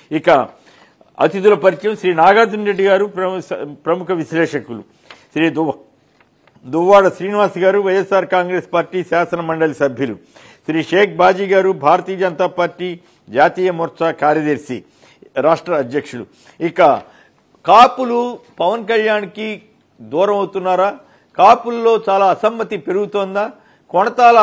ఇక అతిథుల పరిచయం శ్రీ నాగార్జున రెడ్డి గారు ప్రము- ప్రముఖ విశ్లేషకులు శ్రీ దువ్వ దువ్వాడ శ్రీనివాస్ గారు వైఎస్ఆర్ కాంగ్రెస్ పార్టీ శాసన మండలి సభ్యులు శ్రీ షేక్ బాజీ గారు భారతీయ జనతా పార్టీ జాతీయ మోర్చా కార్యదర్శి రాష్ట్ర అధ్యక్షులు ఇక కాపులు పవన్ కళ్యాణ్కి దూరం అవుతున్నారా కాపుల్లో చాలా అసమ్మతి పెరుగుతోందా కొణతాల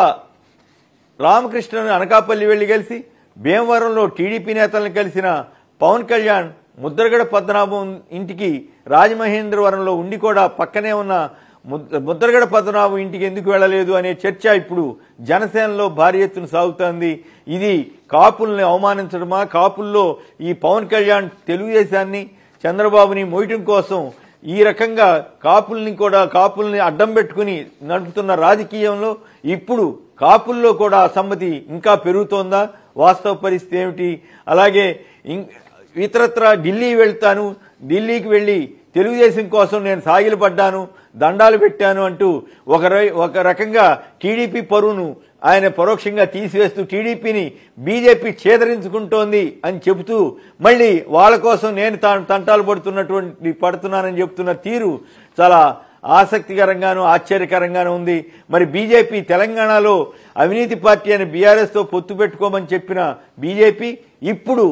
రామకృష్ణను అనకాపల్లి వెళ్లి కలిసి భీమవరంలో టీడీపీ నేతలను కలిసిన పవన్ కళ్యాణ్ ముద్రగడ పద్మనాభం ఇంటికి రాజమహేంద్రవరంలో ఉండి కూడా పక్కనే ఉన్న ముద్ర- ముద్రగడ పద్మనాభం ఇంటికి ఎందుకు వెళ్ళలేదు అనే చర్చ ఇప్పుడు జనసేనలో భారీ ఎత్తున సాగుతోంది ఇది కాపుల్ని అవమానించడమా కాపుల్లో ఈ పవన్ కళ్యాణ్ తెలుగుదేశాన్ని చంద్రబాబుని మోయటం కోసం ఈ రకంగా కాపుల్ని కూడా కాపుల్ని అడ్డం పెట్టుకుని నడుపుతున్న రాజకీయంలో ఇప్పుడు కాపుల్లో కూడా అసమ్మతి ఇంకా పెరుగుతోందా వాస్తవ పరిస్థితి ఏమిటి అలాగే ఇం- ఇతరత్ర ఢిల్లీ వెళ్తాను ఢిల్లీకి వెళ్లి తెలుగుదేశం కోసం నేను సాగిలు పడ్డాను దండాలు పెట్టాను అంటూ ఒక రై- ఒక రకంగా టీడీపీ పరువును ఆయన పరోక్షంగా తీసివేస్తూ టీడీపీని బీజేపీ ఛేదరించుకుంటోంది అని చెబుతూ మళ్ళీ వాళ్ళ కోసం నేను తా- తంటాలు పడుతున్నటువంటి పడుతున్నానని చెప్తున్న తీరు చాలా ఆసక్తికరంగాను ఆశ్చర్యకరంగాను ఉంది మరి బీజేపీ తెలంగాణలో అవినీతి పార్టీ అని బీఆర్ఎస్తో పొత్తు పెట్టుకోమని చెప్పిన బీజేపీ ఇప్పుడు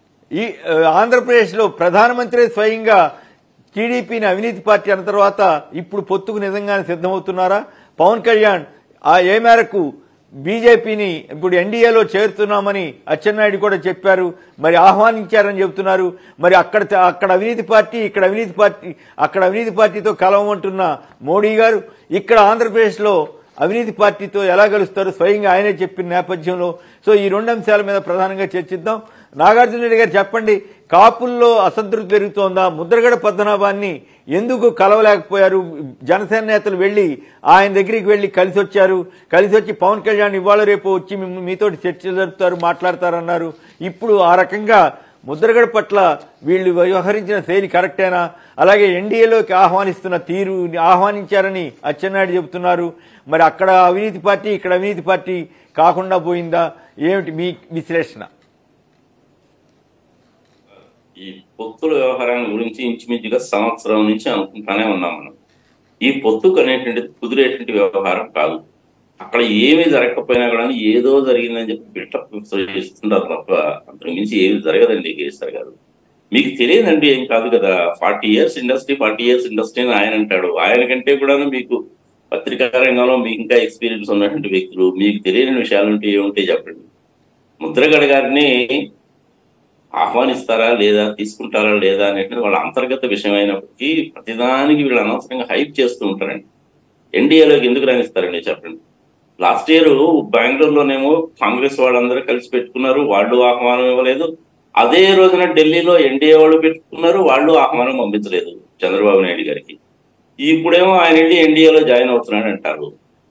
ఈ ఆ, ఆంధ్రప్రదేశ్లో ప్రధానమంత్రి స్వయంగా టీడీపీని అవినీతి పార్టీ అన్న తర్వాత ఇప్పుడు పొత్తుకు నిజంగానే సిద్ధమవుతున్నారా పవన్ కళ్యాణ్ ఆ ఏ మేరకు బీజేపీని ఇప్పుడు ఎన్డీఏలో చేరుతున్నామని అచ్చెన్నాయుడు కూడా చెప్పారు మరి ఆహ్వానించారని చెబుతున్నారు మరి అక్కడ అక్కడ అవినీతి పార్టీ ఇక్కడ అవినీతి పార్టీ అక్కడ అవినీతి పార్టీతో కలవమంటున్న మోడీ గారు ఇక్కడ ఆంధ్రప్రదేశ్లో అవినీతి పార్టీతో ఎలా కలుస్తారు స్వయంగా ఆయనే చెప్పిన నేపథ్యంలో సో ఈ రెండు అంశాల మీద ప్రధానంగా చర్చిద్దాం నాగార్జున రెడ్డి గారు చెప్పండి కాపుల్లో అసంతృప్తి పెరుగుతోందా ముద్రగడ పద్మనాభాన్ని ఎందుకు కలవలేకపోయారు జనసేన నేతలు వెళ్లి ఆయన దగ్గరికి వెళ్లి కలిసి వచ్చారు కలిసి వచ్చి పవన్ కళ్యాణ్ ఇవాళ రేపు వచ్చి మీ- మీతోటి చర్చలు జరుపుతారు మాట్లాడతారన్నారు ఇప్పుడు ఆ రకంగా ముద్రగడ పట్ల వీళ్ళు వ్యవహరించిన శైలి కరెక్టేనా అలాగే ఎన్డీఏలోకి ఆహ్వానిస్తున్న తీరు ఆహ్వానించారని అచ్చెన్నాయుడు చెబుతున్నారు మరి అక్కడ అవినీతి పార్టీ ఇక్కడ అవినీతి పార్టీ కాకుండా పోయిందా ఏమిటి మీ విశ్లేషణ ఈ పొత్తుల వ్యవహారాన్ని గురించి ఇంచుమించుగా సంవత్సరం నుంచి అనుకుంటానే ఉన్నాం మనం ఈ పొత్తుకు అనేటువంటి కుదిరేటువంటి వ్యవహారం కాదు అక్కడ ఏమీ జరగకపోయినా కూడా ఏదో జరిగిందని చెప్పి బిల్డప్ చేస్తుంటారు తప్ప అంతకు మించి ఏమి జరగదండి కేసీఆర్ గారు మీకు తెలియదండి ఏం కాదు కదా forty years industry forty years industry అని ఆయన అంటాడు ఆయన కంటే కూడా మీకు పత్రికా రంగంలో మీకు ఇంకా ఎక్స్పీరియన్స్ ఉన్నటువంటి వ్యక్తులు మీకు తెలియని విషయాలు ఉంటే ఏముంటాయి చెప్పండి ముద్రగడ గారిని ఆహ్వానిస్తారా లేదా తీసుకుంటారా లేదా అనేది వాళ్ళ అంతర్గత విషయం అయినప్పటికీ ప్రతిదానికి వీళ్ళు అనవసరంగా హైప్ చేస్తూ ఉంటారండి ఎన్డీఏలోకి ఎందుకు రాణిస్తారండి చెప్పండి లాస్ట్ ఇయర్ బెంగళూరులోనేమో కాంగ్రెస్ వాళ్ళందరూ కలిసి పెట్టుకున్నారు వాళ్ళు ఆహ్వానం ఇవ్వలేదు అదే రోజున ఢిల్లీలో ఎన్డీఏ వాళ్ళు పెట్టుకున్నారు వాళ్ళు ఆహ్వానం పంపించలేదు చంద్రబాబు నాయుడు గారికి ఇప్పుడేమో ఆయన వెళ్ళి ఎన్డీఏలో జాయిన్ అవుతున్నాడు అంటారు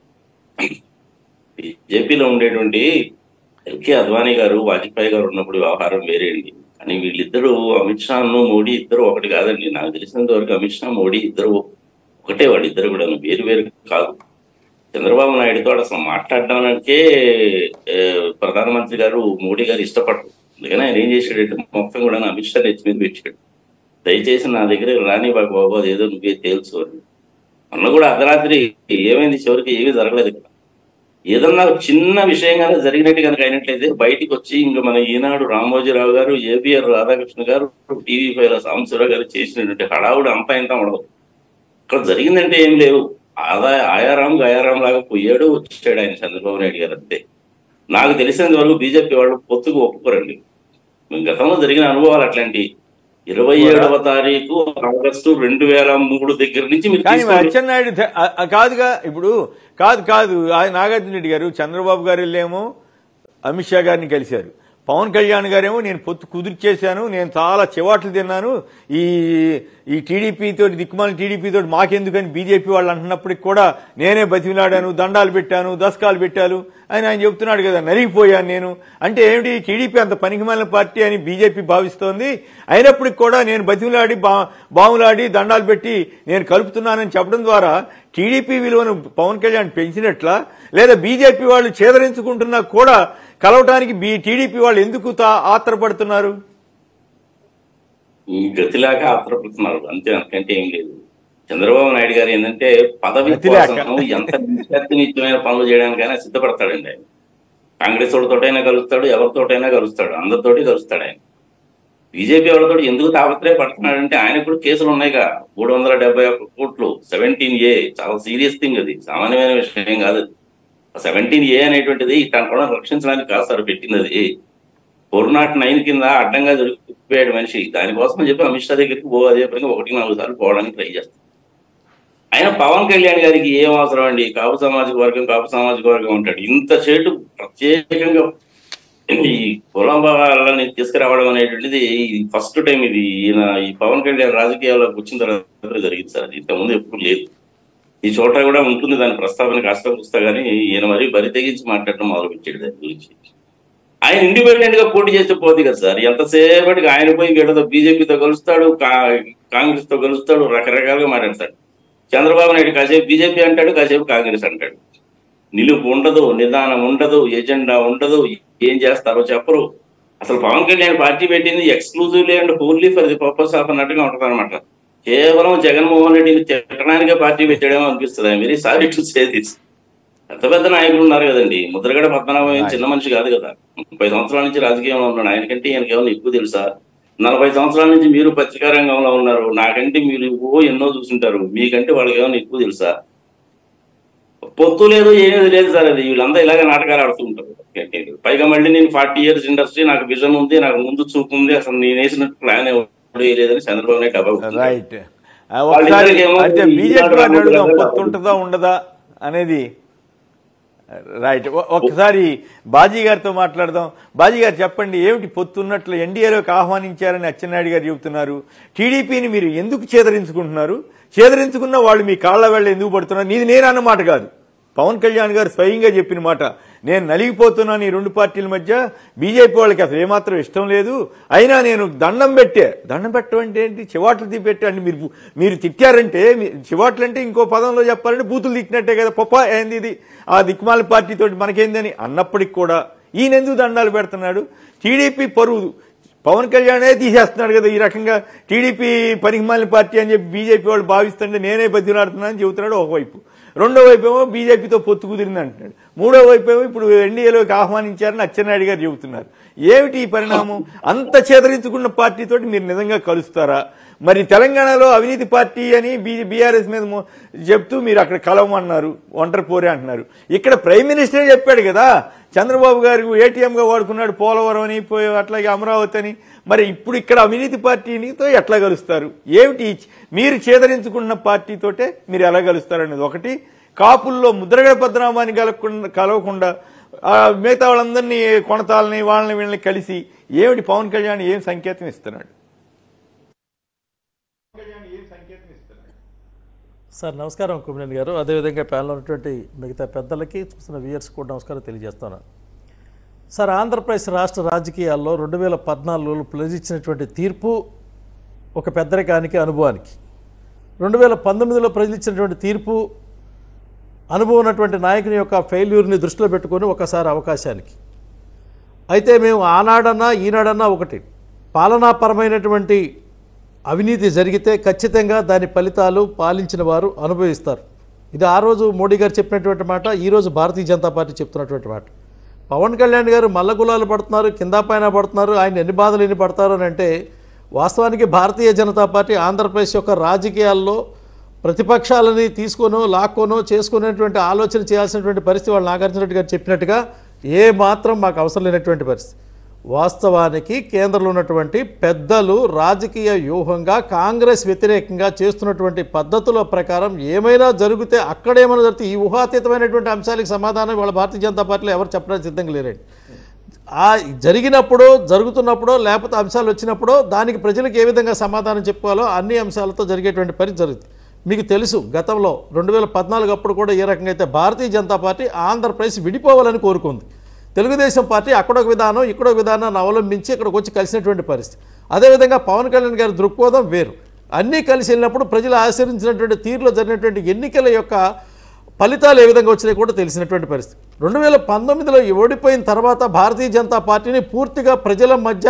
బీజేపీలో ఉండేటువంటి ఎల్కే అద్వానీ గారు వాజ్పేయి గారు ఉన్నప్పుడు వ్యవహారం వేరే అండి కానీ వీళ్ళిద్దరూ అమిత్ షాను మోడీ ఇద్దరు ఒకటి కాదండి నాకు తెలిసినంత వరకు అమిత్ షా మోడీ ఇద్దరు ఒకటే వాళ్ళిద్దరు కూడా వేరు వేరు కాదు చంద్రబాబు నాయుడుతో అసలు మాట్లాడడానికే ఏ, ప్రధానమంత్రి గారు మోడీ గారు ఇష్టపడరు అందుకని ఆయన ఏం చేశాడంటే మొత్తం కూడా అమిత్ షా నెత్తి మీద పెట్టాడు దయచేసి నా దగ్గర రాని బాబు బాబు అదేదో నువ్వే తేల్చు అని మొన్న కూడా అర్ధరాత్రి ఏమైంది చివరికి ఏమీ జరగలేదు కదా ఏదన్నా చిన్న విషయంగానే జరిగినట్టు కనుక అయినట్లయితే బయటికి వచ్చి ఇంకా మన ఈనాడు రామోజీరావు గారు ఏబిఆర్ రాధాకృష్ణ గారు టీవీ ఫైవ్ సాంబశివరావు గారు చేసినటువంటి హడావుడు అంతా ఇంత ఉండదు ఇక్కడ జరిగిందంటే ఏం లేవు ఆదా ఆయారాం గయారాం లాగా పోయాడు వచ్చాడు ఆయన చంద్రబాబు నాయుడు గారు అంతే నాకు తెలిసినంత వరకు బీజేపీ వాళ్ళు పొత్తుకు ఒప్పుకోరండి గతంలో జరిగిన అనుభవాలు అట్లాంటి ఇరవై ఏడవ తారీఖు ఆగస్టు రెండు వేల మూడు దగ్గర నుంచి మీరు కానీ మరి తీసుకోండి. అచ్చెన్నాయుడు ధ- ఆ- ఆ కాదుగా ఇప్పుడు కాదు కాదు ఆయన నాగార్జున రెడ్డి గారు చంద్రబాబు గారు వెళ్ళేమో అమిత్ షా గారిని కలిశారు పవన్ కళ్యాణ్ గారేమో నేను పొత్తు కుదిర్చేశాను నేను చాలా చివాట్లు తిన్నాను ఈ ఈ టీడీపీ తోటి దిక్కుమాల టీడీపీ తోటి మాకెందుకని బీజేపీ వాళ్ళు అంటున్నప్పటికి కూడా నేనే బతిమిలాడాను దండాలు పెట్టాను దశకాలు పెట్టాను అని ఆయన చెప్తున్నాడు కదా నలిగిపోయాను నేను అంటే ఏమిటి టీడీపీ అంత పనికిమాలిన పార్టీ అని బీజేపీ భావిస్తోంది అయినప్పటికి కూడా నేను బతిమిలాడి బా బాములాడి దండాలు పెట్టి నేను కలుపుతున్నానని చెప్పడం ద్వారా టీడీపీ విలువను పవన్ కళ్యాణ్ పెంచినట్లా లేదా బీజేపీ వాళ్ళు ఛేదరించుకుంటున్నా కూడా కలవటానికి బీ టీడీపీ వాళ్ళు ఎందుకు తా- ఆత్రపడుతున్నారు ఈ గతిలాగా ఆత్రపడుతున్నారు అంతే అంతకంటే ఏం లేదు చంద్రబాబు నాయుడు గారు ఏంటంటే పదవి గతిలేక. కోసం ఎంత నిత్యమైన పనులు చేయడానికైనా సిద్ధపడతాడండి ఆయన కాంగ్రెస్ తోటైనా కలుస్తాడు ఎవరితోటైనా కలుస్తాడు అందరితోటి కలుస్తాడు ఆయన బీజేపీ వాళ్ళతో ఎందుకు తాపత్రయ పడుతున్నాడంటే ఆయనకు కూడా కేసులు ఉన్నాయిగా మూడు వందల డెబ్బై ఒక్క కోట్లు సెవెంటీన్ ఏ చాలా సీరియస్ థింగ్ అది సామాన్యమైన విషయం కాదు అది సెవెంటీన్ ఏ అనేటువంటిది ఇట్లాంటి కూడా రక్షించడానికి కాదు సార్ పెట్టింది అది ఫోర్ నాట్ నైన్ కింద అడ్డంగా దొరికిపోయాడు మనిషి దానికోసం చెప్పి అమిత్ షా దగ్గరికి పో అదే పనిగా ఒకటి నాలుగు సార్లు పోవడానికి ట్రై చేస్తాం ఆయన పవన్ కళ్యాణ్ గారికి ఏం అవసరం అండి కాపు సామాజిక వర్గం కాపు సామాజిక వర్గం ఉంటాడు ఇంత చేటు ప్రత్యేకంగా ఈ కులం వాళ్ళని తీసుకురావడం అనేటువంటిది ఫస్ట్ టైం ఇది ఈయన ఈ పవన్ కళ్యాణ్ రాజకీయాల్లోకి వచ్చిన తర్వాత జరిగింది సార్ ఇంతకుముందు ఎప్పుడు లేదు ఈ చోట కూడా ఉంటుంది దాని ప్రస్తావన కాస్త పుస్తా కానీ ఈయన మరి బరి తెగించి మాట్లాడడం మొదలు పెట్టాడు దాని గురించి ఆయన ఇండిపెండెంట్ గా పోటీ చేస్తే పోతే కదా సార్ ఎంతసేపటికి ఆయన పోయి వీళ్ళతో బీజేపీతో కలుస్తాడు కా- కాంగ్రెస్ తో కలుస్తాడు రకరకాలుగా మాట్లాడతాడు చంద్రబాబు నాయుడు కాసేపు బీజేపీ అంటాడు కాసేపు కాంగ్రెస్ అంటాడు నిలుపు ఉండదు నిదానం ఉండదు ఎజెండా ఉండదు ఏం చేస్తారో చెప్పరు అసలు పవన్ కళ్యాణ్ పార్టీ పెట్టింది exclusively and only for the purpose of అన్నట్టుగా ఉంటుంది అనమాట కేవలం జగన్మోహన్ రెడ్డిని తిట్టడానికే పార్టీ పెట్టాడేమో అనిపిస్తుంది very sorry to say this పెద్ద పెద్ద నాయకులు ఉన్నారు కదండి ముద్రగడ పద్మనాభం ఏం చిన్న మనిషి కాదు కదా ముప్పై సంవత్సరాల నుంచి రాజకీయంలో ఉన్నాడు ఆయనకంటే ఈయనకి ఏమైనా ఎక్కువ తెలుసా నలభై సంవత్సరాల నుంచి మీరు పత్రికా రంగంలో ఉన్నారు నాకంటే మీరు ఓ ఎన్నో చూసుంటారు మీకంటే వాళ్ళకి ఏమైనా ఎక్కువ తెలుసా పొత్తు లేదు ఏమీ లేదు సార్ అది వీళ్ళంతా ఇలాగే నాటకాలు ఆడుతూ ఉంటారు పైగా మళ్ళీ నేను ఫార్టీ ఇయర్స్ ఇండస్ట్రీ నాకు విజన్ ఉంది నాకు ముందు చూపు ఉంది అసలు నేను వేసిన ప్లాన్ ఎవరు వేయలేదని చంద్రబాబు నాయుడు డబ్బా కొడుతున్నాడు. రైట్ ఆ, ఒకసారి వాళ్ళిద్దరికేమో అంటే ఈ బీజేపీ ఈనాడు వారిని అడుగుదాం రామోజీ పొత్తు ఉంటుందా ఉండదా అనేది రైట్ ఒ- ఒకసారి బాజీ గారితో మాట్లాడదాం బాజీ గారు చెప్పండి ఏమిటి పొత్తు ఉన్నట్లు ఎన్డీఏలోకి ఆహ్వానించారని అచ్చెన్నాయుడు గారు చెబుతున్నారు టీడీపీని మీరు ఎందుకు చేదరించుకుంటున్నారు చేదరించుకున్న వాళ్ళు మీ కాళ్ళ వేళ్ళ ఎందుకు పడుతున్నారు నీది నేను అన్నమాట కాదు పవన్ కళ్యాణ్ గారు స్వయంగా చెప్పిన మాట నేను నలిగిపోతున్నాను ఈ రెండు పార్టీల మధ్య బీజేపీ వాళ్ళకి అసలు ఏమాత్రం ఇష్టం లేదు అయినా నేను దండం పెట్టే దండం పెట్టడం అంటే ఏంటి చివాట్లు తిప్పెట్టే అంటే మీరు మీరు తిట్టారంటే మీ- చివాట్లు అంటే ఇంకో పదంలో చెప్పాలంటే బూతులు తిట్టినట్టే కదా పప్ప ఏంది ఇది ఆ దిక్మాల పార్టీతో మనకేందని అన్నప్పటికి కూడా ఈయన ఎందుకు దండాలు పెడుతున్నాడు టీడీపీ పరువు పవన్ కళ్యాణే తీసేస్తున్నాడు కదా ఈ రకంగా టీడీపీ పనికిమాలిన పార్టీ అని చెప్పి బీజేపీ వాళ్ళు భావిస్తుంటే నేనే బతిలాడుతున్నా అని చెబుతున్నాడు ఒకవైపు రెండో వైపు ఏమో బీజేపీతో పొత్తు కుదిరింది అంటున్నాడు మూడో వైపు ఏమో ఇప్పుడు ఎన్డీఏలోకి ఆహ్వానించారని అచ్చెన్నాయుడు గారు చెబుతున్నారు ఏమిటి ఈ పరిణామం అంత చేదరించుకున్న పార్టీతోటి మీరు నిజంగా కలుస్తారా మరి తెలంగాణలో అవినీతి పార్టీ అని బీఆర్ఎస్ మీద మో- చెప్తూ మీరు అక్కడ కలవమన్నారు ఒంటరి పోరే అంటున్నారు ఇక్కడ ప్రైమ్ మినిస్టరే చెప్పాడు కదా చంద్రబాబు గారు ఏటీఎంగా వాడుకున్నాడు పోలవరం అని పోయి అట్లాగే అమరావతి అని మరి ఇప్పుడు ఇక్కడ అవినీతి పార్టీనితో ఎట్లా కలుస్తారు ఏమిటి ఈ- మీరు చేదరించుకున్న పార్టీతోటే మీరు ఎలా కలుస్తారు అనేది ఒకటి కాపుల్లో ముద్రగడ పద్మనాభాన్ని కలగకుండా కలవకుండా ఆ, మిగతా వాళ్ళందరినీ కొనతాలని వాళ్ళని వీళ్ళని కలిసి ఏమిటి పవన్ కళ్యాణ్ ఏం సంకేతం ఇస్తున్నాడు సార్ నమస్కారం కుమినేని గారు అదేవిధంగా ప్యానల్ ఉన్నటువంటి మిగతా పెద్దలకి చూస్తున్న వ్యూయర్స్ కూడా నమస్కారం తెలియజేస్తున్నాను సార్ ఆంధ్రప్రదేశ్ రాష్ట్ర రాజకీయాల్లో రెండు వేల పద్నాలుగులో ప్రజలిచ్చినటువంటి తీర్పు ఒక పెద్దరికానికి అనుభవానికి రెండు వేల పంతొమ్మిదిలో ప్రజలు ఇచ్చినటువంటి తీర్పు అనుభవం ఉన్నటువంటి నాయకుని యొక్క ఫెయిల్యూర్ని దృష్టిలో పెట్టుకొని ఒకసారి అవకాశానికి అయితే మేము ఆనాడన్నా ఈనాడన్నా ఒకటి పాలనాపరమైనటువంటి అవినీతి జరిగితే ఖచ్చితంగా దాని ఫలితాలు పాలించిన వారు అనుభవిస్తారు ఇది ఆ రోజు మోడీ గారు చెప్పినటువంటి మాట ఈరోజు భారతీయ జనతా పార్టీ చెప్తున్నటువంటి మాట పవన్ కళ్యాణ్ గారు మల్ల గులాలు పడుతున్నారు కింద పైన పడుతున్నారు ఆయన ఎన్ని బాధలు ఎన్ని పడతారు అని అంటే వాస్తవానికి భారతీయ జనతా పార్టీ ఆంధ్రప్రదేశ్ యొక్క రాజకీయాల్లో ప్రతిపక్షాలని తీసుకోనో లాక్కోనో చేసుకునేటువంటి ఆలోచన చేయాల్సినటువంటి పరిస్థితి వాళ్ళు నాగార్జున రెడ్డి గారు చెప్పినట్టుగా ఏ మాత్రం మాకు అవసరం లేనటువంటి పరిస్థితి వాస్తవానికి కేంద్రంలో ఉన్నటువంటి పెద్దలు రాజకీయ వ్యూహంగా కాంగ్రెస్ వ్యతిరేకంగా చేస్తున్నటువంటి పద్ధతుల ప్రకారం ఏమైనా జరిగితే అక్కడేమైనా జరిగితే ఈ ఊహాతీతమైనటువంటి అంశాలకు సమాధానం వాళ్ళ భారతీయ జనతా పార్టీలో ఎవరు చెప్పడానికి సిద్ధంగా లేరండి ఆ జరిగినప్పుడు జరుగుతున్నప్పుడు లేకపోతే అంశాలు వచ్చినప్పుడు దానికి ప్రజలకు ఏ విధంగా సమాధానం చెప్పుకోవాలో అన్ని అంశాలతో జరిగేటువంటి పని జరుగుతుంది మీకు తెలుసు గతంలో రెండు వేల పద్నాలుగు అప్పుడు కూడా ఏ రకంగా అయితే భారతీయ జనతా పార్టీ ఆంధ్రప్రదేశ్ విడిపోవాలని కోరుకుంది తెలుగుదేశం పార్టీ అక్కడొక విధానం ఇక్కడొక విధానాన్ని అవలంబించి ఇక్కడికి వచ్చి కలిసినటువంటి పరిస్థితి అదేవిధంగా పవన్ కళ్యాణ్ గారి దృక్కోణం వేరు అన్నీ కలిసి వెళ్ళినప్పుడు ప్రజలు ఆచరించినటువంటి తీరులో జరిగినటువంటి ఎన్నికల యొక్క ఫలితాలు ఏ విధంగా వచ్చినాయి కూడా తెలిసినటువంటి పరిస్థితి రెండు వేల పంతొమ్మిదిలో ఓడిపోయిన తర్వాత భారతీయ జనతా పార్టీని పూర్తిగా ప్రజల మధ్య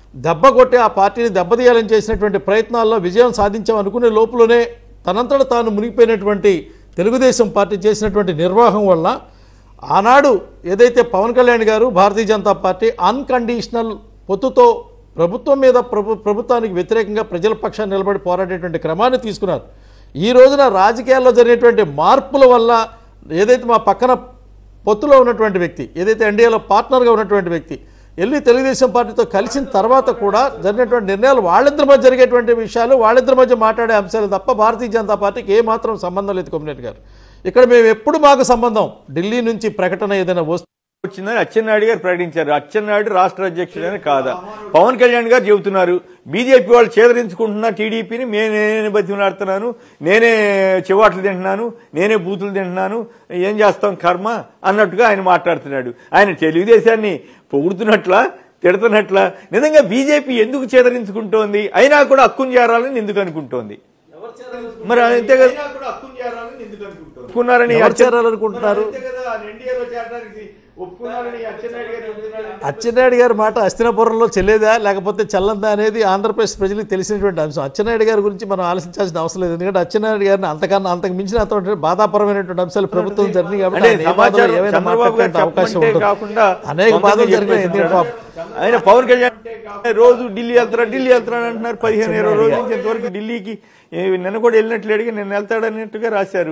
దెబ్బ కొట్టి ఆ పార్టీని దెబ్బతీయాలని చేసినటువంటి ప్రయత్నాల్లో విజయం సాధించాం అనుకునే లోపలనే తనంతట తాను మునిగిపోయినటువంటి తెలుగుదేశం పార్టీ చేసినటువంటి నిర్వాహం వల్ల ఆనాడు ఏదైతే పవన్ కళ్యాణ్ గారు భారతీయ జనతా పార్టీ అన్కండిషనల్ పొత్తుతో ప్రభుత్వం మీద ప్రభు ప్రభుత్వానికి వ్యతిరేకంగా ప్రజల పక్షాన్ని నిలబడి పోరాడేటువంటి క్రమాన్ని తీసుకున్నారు ఈ రోజున రాజకీయాల్లో జరిగినటువంటి మార్పుల వల్ల ఏదైతే మా పక్కన పొత్తులో ఉన్నటువంటి వ్యక్తి ఏదైతే ఎన్డీఏలో పార్ట్నర్గా ఉన్నటువంటి వ్యక్తి వెళ్ళి తెలుగుదేశం పార్టీతో కలిసిన తర్వాత కూడా జరిగినటువంటి నిర్ణయాలు వాళ్ళిద్దరి మధ్య జరిగేటువంటి విషయాలు వాళ్ళిద్దరి మధ్య మాట్లాడే అంశాలు తప్ప భారతీయ జనతా పార్టీకి ఏ మాత్రం సంబంధం లేదు కొమ్మినేటి గారు ఇక్కడ మేము ఎప్పుడు మాకు సంబంధం ఢిల్లీ నుంచి ప్రకటన ఏదైనా వస్తు వచ్చిందని అచ్చెన్నాయుడు గారు ప్రకటించారు అచ్చెన్నాయుడు రాష్ట్ర అధ్యక్షుడని కాదా పవన్ కళ్యాణ్ గారు చెబుతున్నారు బీజేపీ వాళ్ళు చేదరించుకుంటున్న టీడీపీని మే- నేనే బతిమలాడుతున్నాను నేనే చివాట్లు తింటున్నాను నేనే బూతులు తింటున్నాను ఏం చేస్తాం కర్మ అన్నట్టుగా ఆయన మాట్లాడుతున్నాడు ఆయన తెలుగుదేశాన్ని పొగుడుతున్నట్లా తిడుతున్నట్లా నిజంగా బీజేపీ ఎందుకు చేదరించుకుంటోంది అయినా కూడా హక్కును చేరాలని ఎందుకు అనుకుంటోంది మరి అంతే కదా ఒప్పుకున్నారని ఎవరు అచ్చె- చేరాలనుకుంటున్నారు అచ్చెన్నాయుడు గారి మాట అస్థినపురంలో చెల్లేదా లేకపోతే చల్లందా అనేది ఆంధ్రప్రదేశ్ ప్రజలకు తెలిసినటువంటి అంశం అచ్చెన్నాయుడు గారి గురించి మనం ఆలోచించాల్సిన అవసరం లేదు ఎందుకంటే అచ్చెన్నాయుడు గారిని అంతకన్నా అంతకు మించిన అతను బాధాపరమైనటువంటి అంశాలు ప్రభుత్వం జరిగినాయి కాబట్టి అంటే ఆయన ఏ సమాచారం బాధలో ఏమైనా చంద్రబాబు గారు మాట్లాడే అవకాశం చెప్పమంటే ఉంటుంది కాకుండా అనేక సొంతంగా బాధలు జరిగినాయి ఎందుకంటే చెప్పేస్తున్నాడు. పాపం ఆయన పవన్ కళ్యాణ్ రోజు ఢిల్లీ వెళ్తారా ఢిల్లీ వెళ్తారా అంటున్నారు పదిహేను ఇరవై రోజుల నుంచి ఇంతవరకు ఢిల్లీకి ఏ, నిన్న కూడా వెళ్ళినట్లేడుగా నిన్న వెళ్తాడన్నట్టుగా రాశారు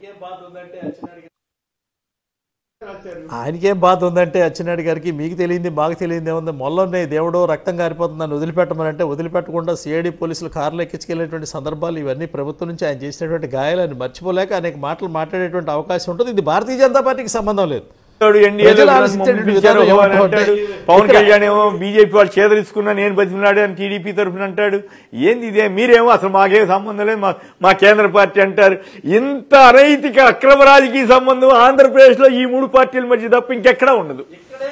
ఆయనకేం బాధ ఉందంటే అచ్చెన్నాయుడు గారికి మీకు తెలియంది మాకు తెలియంది ఏముంది మొల్లనే దేవుడో రక్తం కారిపోతుందని వదిలిపెట్టమని అంటే వదిలిపెట్టకుండా సిఐడి పోలీసులు కార్లు ఎక్కించుకెళ్ళేటువంటి సందర్భాలు ఇవన్నీ ప్రభుత్వం నుంచి ఆయన చేసినటువంటి గాయాలను మర్చిపోలేక అనేక మాటలు మాట్లాడేటువంటి అవకాశం ఉంటుంది ఇది భారతీయ జనతా పార్టీకి సంబంధం లేదు వాడు NDA లో ప్రజలు నన్ను ఆలోచించేటువంటి పంపించారు విధానం అని ఏమంటారు అంటాడు. అంటే పవన్ ఇక్కడ- కళ్యాణ్ ఏమో బీజేపీ వాళ్ళు చేదరించుకున్నా నేను బతిమినాడు అని టీడీపీ తరఫున అంటాడు ఏంది ఇదే మీరేమో అసలు మాకేం సంబంధం లేదు మా మా కేంద్ర పార్టీ అంటారు ఇంత అనైతిక అక్రమ రాజకీయ సంబంధం ఆంధ్రప్రదేశ్ లో ఈ మూడు పార్టీల మధ్య తప్ప ఇంకెక్కడా ఉండదు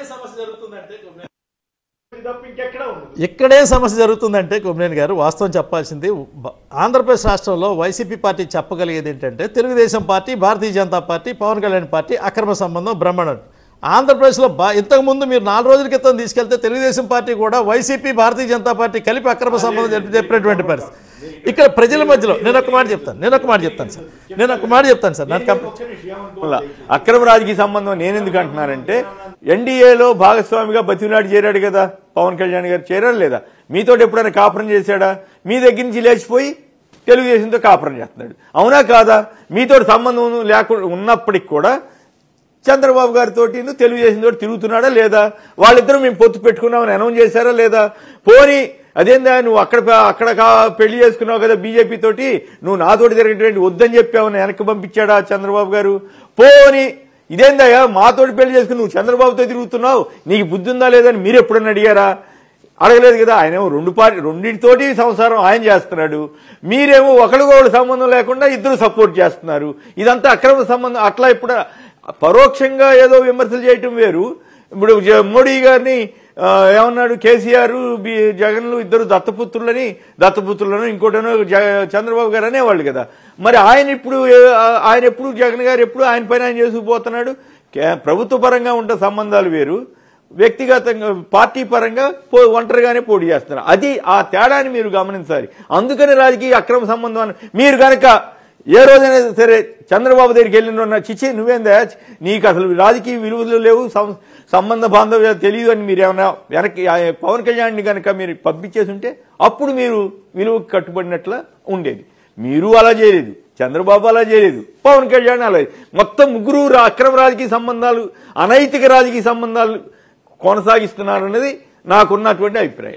ఇక్కడే సమస్య జరుగుతుందంటే కొమ్మినేని గారు వాస్తవం చెప్పాల్సింది బ- ఆంధ్రప్రదేశ్ రాష్ట్రంలో వైసీపీ పార్టీ చెప్పగలిగేది ఏంటంటే Telugu Desam Party Bharatiya Janata Party Pavan Kalyan party అక్రమ సంబంధం బ్రహ్మణం ఆంధ్రప్రదేశ్లో బా ఇంతకుముందు మీరు నాలుగు రోజుల క్రితం తీసుకెళ్తే తెలుగుదేశం పార్టీ కూడా వైసీపీ భారతీయ జనతా పార్టీ కలిపి అక్రమ సంబంధం జరిపి చెప్పినటువంటి పరిస్థితి ఇక్కడ ప్రజల మధ్యలో నేను ఒక మాట చెప్తాను నేను ఒక మాట చెప్తాను సార్ నేను ఒక మాట చెప్తాను సార్ నాకు కంప- వల్ల అక్రమ రాజకీయ సంబంధం నేనెందుకు అంటున్నానంటే ఎన్డీఏలో భాగస్వామిగా బతిమిలాడి చేరాడు కదా పవన్ కళ్యాణ్ గారు చేరాడు లేదా మీతో ఎప్పుడైనా కాపురం చేశాడా మీ దగ్గర నుంచి లేచిపోయి తెలుగుదేశంతో కాపురం చేస్తున్నాడు అవునా కాదా మీతో సంబంధం లేకుండా ఉన్నప్పటికి కూడా చంద్రబాబు గారితో తెలుగుదేశం తోటి తిరుగుతున్నాడా లేదా వాళ్ళిద్దరూ మేము పొత్తు పెట్టుకున్నామని అనౌన్స్ చేశారా లేదా పోని అదేందా నువ్వు అక్కడ అక్కడ కా- పెళ్లి చేసుకున్నావు కదా బీజేపీ తోటి నువ్వు నాతోటి జరిగినటువంటి వద్దని చెప్పావని వెనక్కి పంపించాడా చంద్రబాబు గారు పోని ఇదేందయ్యా మాతోటి పెళ్లి చేసుకుని నువ్వు చంద్రబాబుతో తిరుగుతున్నావు నీకు బుద్ధి ఉందా లేదని మీరు ఎప్పుడన్నా అడిగారా అడగలేదు కదా ఆయన ఏమో రెండు పార్టీ రెండింటితోటి సంసారం ఆయన చేస్తున్నాడు మీరేమో ఒకరికొకరు సంబంధం లేకుండా ఇద్దరు సపోర్ట్ చేస్తున్నారు ఇదంతా అక్రమ సంబంధం అట్లా ఇప్పుడు పరోక్షంగా ఏదో విమర్శలు చేయటం వేరు ఇప్పుడు జ- మోడీ గారిని ఆ, ఏమన్నాడు కేసీఆర్ బి జగన్లు ఇద్దరు దత్తపుత్రులని దత్తపుత్రులను ఇంకోటనో జ- చంద్రబాబు గారు అనేవాళ్ళు కదా మరి ఆయన ఇప్పుడు ఏ- ఆయన ఎప్పుడు జగన్ గారు ఎప్పుడు ఆయన పైన ఆయన చేసుకుపోతున్నాడు కే- ప్రభుత్వ పరంగా ఉండే సంబంధాలు వేరు వ్యక్తిగతంగా పార్టీ పరంగా పో- ఒంటరిగానే పోటీ చేస్తున్నారు అది ఆ తేడాని మీరు గమనించాలి అందుకని రాజకీయ అక్రమ సంబంధం అని మీరు కనుక ఏ రోజైనా సరే చంద్రబాబు దగ్గరికి వెళ్ళిన చిచ్చి నువ్వేందా నీకు అసలు రాజకీయ విలువలు లేవు సం- సంబంధ బాంధవ్యాలు తెలియదు అని మీరు ఏమైనా వెనక్కి ఆ పవన్ కళ్యాణ్ని కనుక మీరు పంపించేసి ఉంటే అప్పుడు మీరు విలువకు కట్టుబడినట్ల ఉండేది మీరు అలా చేయలేదు చంద్రబాబు అలా చేయలేదు పవన్ కళ్యాణ్ అలా మొత్తం ముగ్గురు రా- అక్రమ రాజకీయ సంబంధాలు అనైతిక రాజకీయ సంబంధాలు కొనసాగిస్తున్నారన్నది నాకున్నటువంటి అభిప్రాయం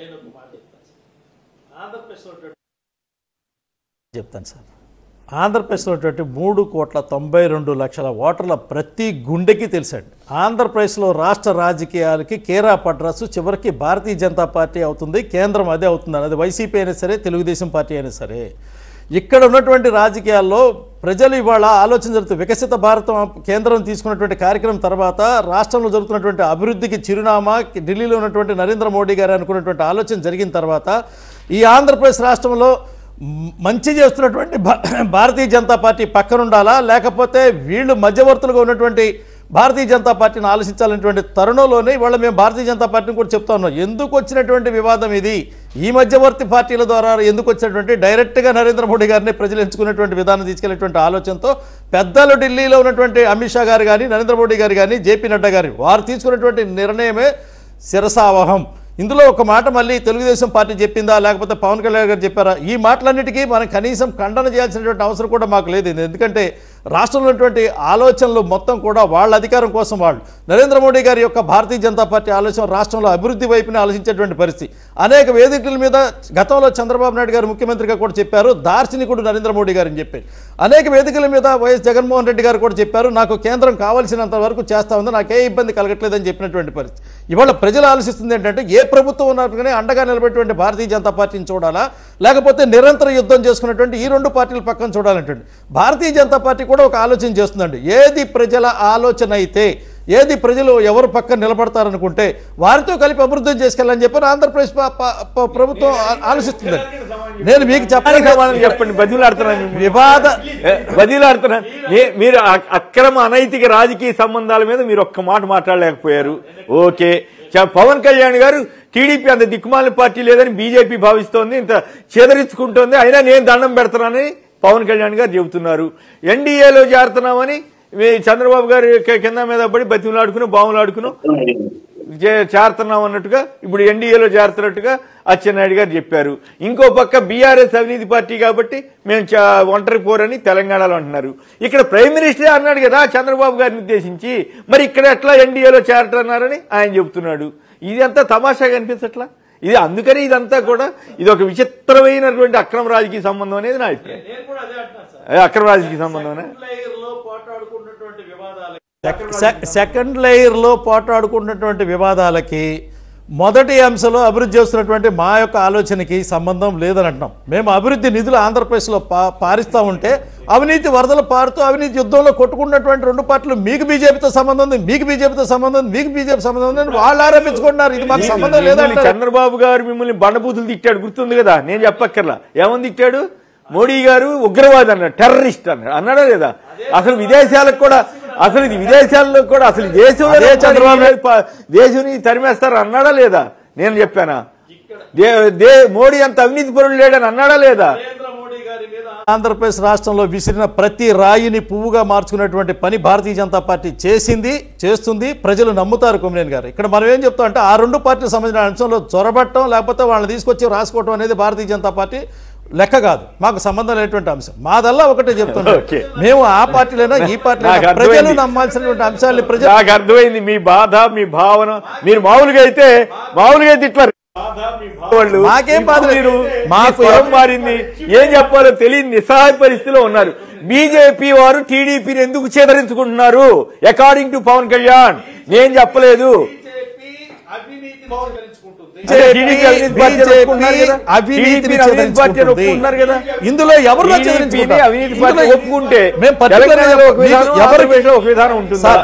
చెప్తాను సార్ ఆంధ్రప్రదేశ్లో ఉన్నటువంటి మూడు కోట్ల తొంభై రెండు లక్షల ఓటర్ల ప్రతి గుండెకి తెలుసండి ఆంధ్రప్రదేశ్లో రాష్ట్ర రాజకీయాలకి కేరా పడ్రస్ చివరికి భారతీయ జనతా పార్టీ అవుతుంది కేంద్రం అదే అవుతుంది అది వైసీపీ అయినా సరే తెలుగుదేశం పార్టీ అయినా సరే ఇక్కడ ఉన్నటువంటి రాజకీయాల్లో ప్రజలు ఇవాళ ఆలోచన జరుగుతుంది వికసిత భారతం కేంద్రం తీసుకున్నటువంటి కార్యక్రమం తర్వాత రాష్ట్రంలో జరుగుతున్నటువంటి అభివృద్ధికి చిరునామా ఢిల్లీలో ఉన్నటువంటి నరేంద్ర మోడీ గారు అనుకున్నటువంటి ఆలోచన జరిగిన తర్వాత ఈ ఆంధ్రప్రదేశ్ రాష్ట్రంలో మ్- మంచి చేస్తున్నటువంటి భా- భారతీయ జనతా పార్టీ పక్కన ఉండాలా లేకపోతే వీళ్ళు మధ్యవర్తులుగా ఉన్నటువంటి భారతీయ జనతా పార్టీని ఆలోచించాలనేటువంటి తరుణంలోనే ఇవాళ మేము భారతీయ జనతా పార్టీని కూడా చెప్తా ఉన్నాం ఎందుకు వచ్చినటువంటి వివాదం ఇది ఈ మధ్యవర్తి పార్టీల ద్వారా ఎందుకు వచ్చినటువంటి డైరెక్ట్గా నరేంద్ర మోడీ గారిని ప్రజలు ఎంచుకునేటువంటి విధానం తీసుకెళ్లేటువంటి ఆలోచనతో పెద్దలు ఢిల్లీలో ఉన్నటువంటి అమిత్ షా గారు కానీ నరేంద్ర మోడీ గారు కానీ జేపీ నడ్డా గారు వారు తీసుకున్నటువంటి నిర్ణయమే శిరసావహం ఇందులో ఒక మాట మళ్ళీ తెలుగుదేశం పార్టీ చెప్పిందా లేకపోతే పవన్ కళ్యాణ్ గారు చెప్పారా ఈ మాటలన్నిటికీ మనం కనీసం ఖండన చేయాల్సినటువంటి అవసరం కూడా మాకు లేదు ఎందుకంటే రాష్ట్రంలో ఉన్నటువంటి ఆలోచనలు మొత్తం కూడా వాళ్ళ అధికారం కోసం వాళ్ళు నరేంద్ర మోడీ గారి యొక్క భారతీయ జనతా పార్టీ ఆలోచన రాష్ట్రంలో అభివృద్ధి వైపునే ఆలోచించేటువంటి పరిస్థితి అనేక వేదికల మీద గతంలో చంద్రబాబు నాయుడు గారు ముఖ్యమంత్రిగా కూడా చెప్పారు దార్శనికుడు నరేంద్ర మోడీ గారు అని చెప్పి అనేక వేదికల మీద వైఎస్ జగన్మోహన్ రెడ్డి గారు కూడా చెప్పారు నాకు కేంద్రం కావాల్సినంత వరకు చేస్తా ఉంది నాకే ఇబ్బంది కలగట్లేదని చెప్పినటువంటి పరిస్థితి ఇవాళ ప్రజలు ఆలోచిస్తుంది ఏంటంటే ఏ ప్రభుత్వం ఉన్నట్టుగానే అండగా నిలబెట్టినటువంటి భారతీయ జనతా పార్టీని చూడాలా లేకపోతే నిరంతర యుద్ధం చేసుకున్నటువంటి ఈ రెండు పార్టీల పక్కన చూడాలంటే భారతీయ జనతా పార్టీ కూడా ఒక ఆలోచన చేస్తుందండి ఏది ప్రజల ఆలోచన అయితే ఏది ప్రజలు ఎవరు పక్కన నిలబడతారనుకుంటే వారితో కలిపి అభివృద్ధి చేసుకెళ్ళని చెప్పి ఆంధ్రప్రదేశ్ ప- ప- ప- ప్రభుత్వం ఆ- ఆలోచిస్తుంది నేను మీకు దానికి చెప్పాలి సమాధానం చెప్పండి బదిలాడుతున్నాను మిమ్మల్ని. వివాద ఏ, బదిలాడుతున్నాను మీ- మీరు అ- అక్రమ అనైతిక రాజకీయ సంబంధాల మీద మీరు ఒక్క మాట మాట్లాడలేకపోయారు ఓకే చ- పవన్ కళ్యాణ్ గారు టీడీపీ అంత దిక్కుమాలిన పార్టీ లేదని బీజేపీ భావిస్తోంది ఇంత చేదరించుకుంటోంది అయినా నేను దండం పెడుతున్నానని పవన్ కళ్యాణ్ గారు చెబుతున్నారు ఎన్డీఏలో చేరుతున్నామని మీ చంద్రబాబు గారు కి- కింద మీద పడి బతిమలాడుకుని బాములాడుకుని చే- చేరుతున్నాం అన్నట్టుగా ఇప్పుడు ఎన్డీఏలో చేరుతున్నట్టుగా అచ్చెన్నాయుడు గారు చెప్పారు ఇంకో పక్క బీఆర్ఎస్ అవినీతి పార్టీ కాబట్టి మేము చా- ఒంటరి పోరని తెలంగాణలో అంటున్నారు ఇక్కడ ప్రైమ్ మినిస్టర్ అన్నాడు కదా చంద్రబాబు గారిని ఉద్దేశించి మరి ఇక్కడ ఎట్లా ఎన్డీఏలో చేరటన్నారని ఆయన చెబుతున్నాడు ఇది అంతా తమాషాగా అనిపించట్లా ఇది అందుకని ఇదంతా కూడా ఇది ఒక విచిత్రమైనటువంటి అక్రమ రాజకీయ సంబంధం అనేది నా అభిప్రాయం ఏ, అక్రమ రాజకీయ సంబంధం సె- సెకండ్ లేయర్లో పోటాడుకున్నటువంటి వివాదాలకి మొదటి అంశంలో అభివృద్ధి చేస్తున్నటువంటి మా యొక్క ఆలోచనకి సంబంధం లేదని అంటున్నాం మేము అభివృద్ధి నిధులు ఆంధ్రప్రదేశ్లో పా పారిస్తూ ఉంటే అవినీతి వరదలు పారుతూ అవినీతి యుద్ధంలో కొట్టుకున్నటువంటి రెండు పార్టీలు మీకు బీజేపీతో సంబంధం ఉంది మీకు బీజేపీతో సంబంధం ఉంది మీకు బీజేపీ సంబంధం ఉంది అని వాళ్ళు ఆరోపించుకుంటున్నారు ఇది మాకు సంబంధం మిమ్మల్ని లేదంటారు చంద్రబాబు గారు మిమ్మల్ని బండబూతులు తిట్టాడు గుర్తుంది కదా నేను చెప్పక్కర్లా ఏమని తిట్టాడు మోడీ గారు ఉగ్రవాది అన్నాడు టెర్రరిస్ట్ అన్నాడు అన్నాడా లేదా అసలు విదేశాలకు కూడా అసలు ఇది విదేశాల్లో కూడా అసలు దేశంలో అదే చంద్రబాబు నాయుడు ప- దేశం తరిమేస్తారు అన్నాడా లేదా నేను చెప్పానా దే దే మోడీ అంత అవినీతి పరుడు లేడని అన్నాడా లేదా ఆంధ్రప్రదేశ్ రాష్ట్రంలో విసిరిన ప్రతి రాయిని పువ్వుగా మార్చుకునేటువంటి పని భారతీయ జనతా పార్టీ చేసింది చేస్తుంది ప్రజలు నమ్ముతారు కొమ్మినేని గారు ఇక్కడ మనం ఏం చెప్తాం అంటే ఆ రెండు పార్టీలకు సంబంధించిన అంశంలో చొరబట్టం లేకపోతే వాళ్ళని తీసుకొచ్చి రాసుకోవటం అనేది భారతీయ జనతా పార్టీ లెక్క కాదు మాకు సంబంధం లేనటువంటి అంశం మాదల్లా ఒకటే చెప్తున్నాం ఓకే. మేము ఆ పార్టీలైనా ఈ నాకు పార్టీలైనా అర్థమైంది. ప్రజలు నమ్మాల్సినటువంటి అంశాలని ప్రజలు నాకు అర్థమైంది మీ బాధ మీ భావన మీరు మామూలుగా అయితే మామూలుగా అయితే ఇట్లా వాళ్ళు మాకేం బాధ లేదు. మీరు మాకు మాకు స్వరం మారింది ఏం చెప్పాలో తెలియని నిస్సహాయ పరిస్థితిలో ఉన్నారు బీజేపీ వారు టీడీపీని ఎందుకు చేదరించుకుంటున్నారు అకార్డింగ్ టు పవన్ కళ్యాణ్ నేను చెప్పలేదు అదే టీడీపీ అవినీతి పార్టీ అని ఒప్పుకుంటున్నారు కదా? అవినీతిని టీడీపీ అవినీతి పార్టీ అని చెదరించుకుంటుంది. ఒప్పుకుంటున్నారు కదా ఇందులో ఎవరు టీడీపీని చెదరించుకుంటారు? అవినీతి పార్టీ ఇందులో ఒప్పుకుంటే మేము particular గా తెలంగాణలో ఒక మీకు విధానం ఎవరికి- ఆంధ్రప్రదేశ్లో ఒక విధానం ఉంటుందా సార్,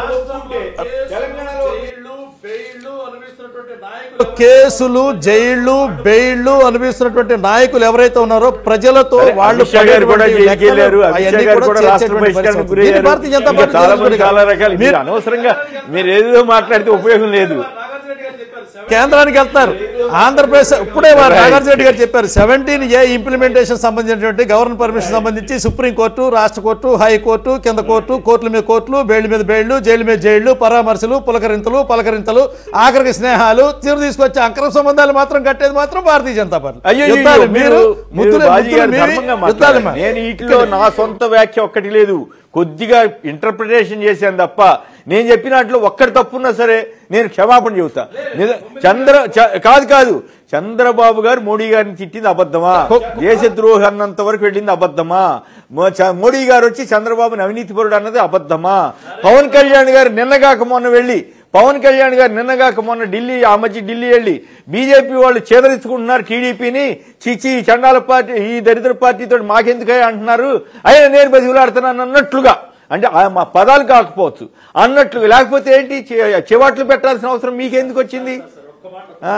కేసులు జైళ్లు బెయిళ్లు అనుభవిస్తున్నటువంటి నాయకులు ఎవరైతే ఉన్నారో ప్రజలతో అరే, వాళ్ళు అమిత్ షా గారు కూడా పడేటువంటి జైలుకి వెళ్ళారు లెక్కలు అమిత్ షా అవన్నీ గారు కూడా కూడా రాష్ట్ర చేర్చేటువంటి బహిష్కరణకు పరిస్థితి. గురయ్యారు దీన్ని భారతీయ జనతా ఇంకా పార్టీ చాలా మంది తెలుసుకొని చాలా రకాలు మీరు మీరు అనవసరంగా మీరు ఏదో మాట్లాడితే ఉపయోగం లేదు కేంద్రానికి వెళ్తారు ఆంధ్రప్రదేశ్ ఇప్పుడే వారు నాగార్జున రెడ్డి గారు చెప్పారు సెవెంటీన్ ఏ ఇంప్లిమెంటేషన్ సంబంధించినటువంటి గవర్నర్ పర్మిషన్ సంబంధించి సుప్రీంకోర్టు రాష్ట్ర కోర్టు హైకోర్టు కింద కోర్టు కోర్టుల మీద కోర్టులు బెయిల్ మీద బెయిళ్లు జైలు మీద జైళ్లు పరామర్శలు పులకరింతలు పలకరింతలు ఆఖరికి స్నేహాలు తీరు తీసుకొచ్చి అక్రమ సంబంధాలు మాత్రం కట్టేది మాత్రం భారతీయ జనతా పార్టీ అయ్యో యుద్ధాలు మీరు ముద్దులు- మీరు బాజీ ముద్దులు గారు మీవి, ధర్మంగా యుద్ధాలు మాట్లాడారు. మా- నేను వీటిలో నా సొంత వ్యాఖ్య ఒక్కటి లేదు కొద్దిగా ఇంటర్ప్రిటేషన్ చేశాను తప్ప నేను చెప్పినట్లు ఒక్కటి తప్పున్నా సరే నేను క్షమాపణ చెబుతా నిజ- చంద్ర చ- కాదు కాదు చంద్రబాబు గారు మోడీ గారిని తిట్టింది అబద్ధమా దేశద్రోహి అన్నంత వరకు వెళ్ళింది అబద్ధమా మో- చ- మోడీ గారు వచ్చి చంద్రబాబుని అవినీతి పరుడు అన్నది అబద్ధమా పవన్ కళ్యాణ్ గారు నిన్నగాక మొన్న వెళ్ళి పవన్ కళ్యాణ్ గారు నిన్నగాక మొన్న ఢిల్లీ ఆ మధ్య ఢిల్లీ వెళ్ళి బీజేపీ వాళ్ళు చేదరించుకుంటున్నారు టీడీపీని చిచి ఈ చండాల పార్టీ ఈ దరిద్ర పార్టీతో మాకెందుకయ్యా అంటున్నారు అయినా నేను బతిలాడుతున్నాను అన్నట్లుగా అంటే ఆ మా పదాలు కాకపోవచ్చు అన్నట్లు లేకపోతే ఏంటి చి- చివాట్లు పెట్టాల్సిన అవసరం మీకెందుకు వచ్చింది ఆ?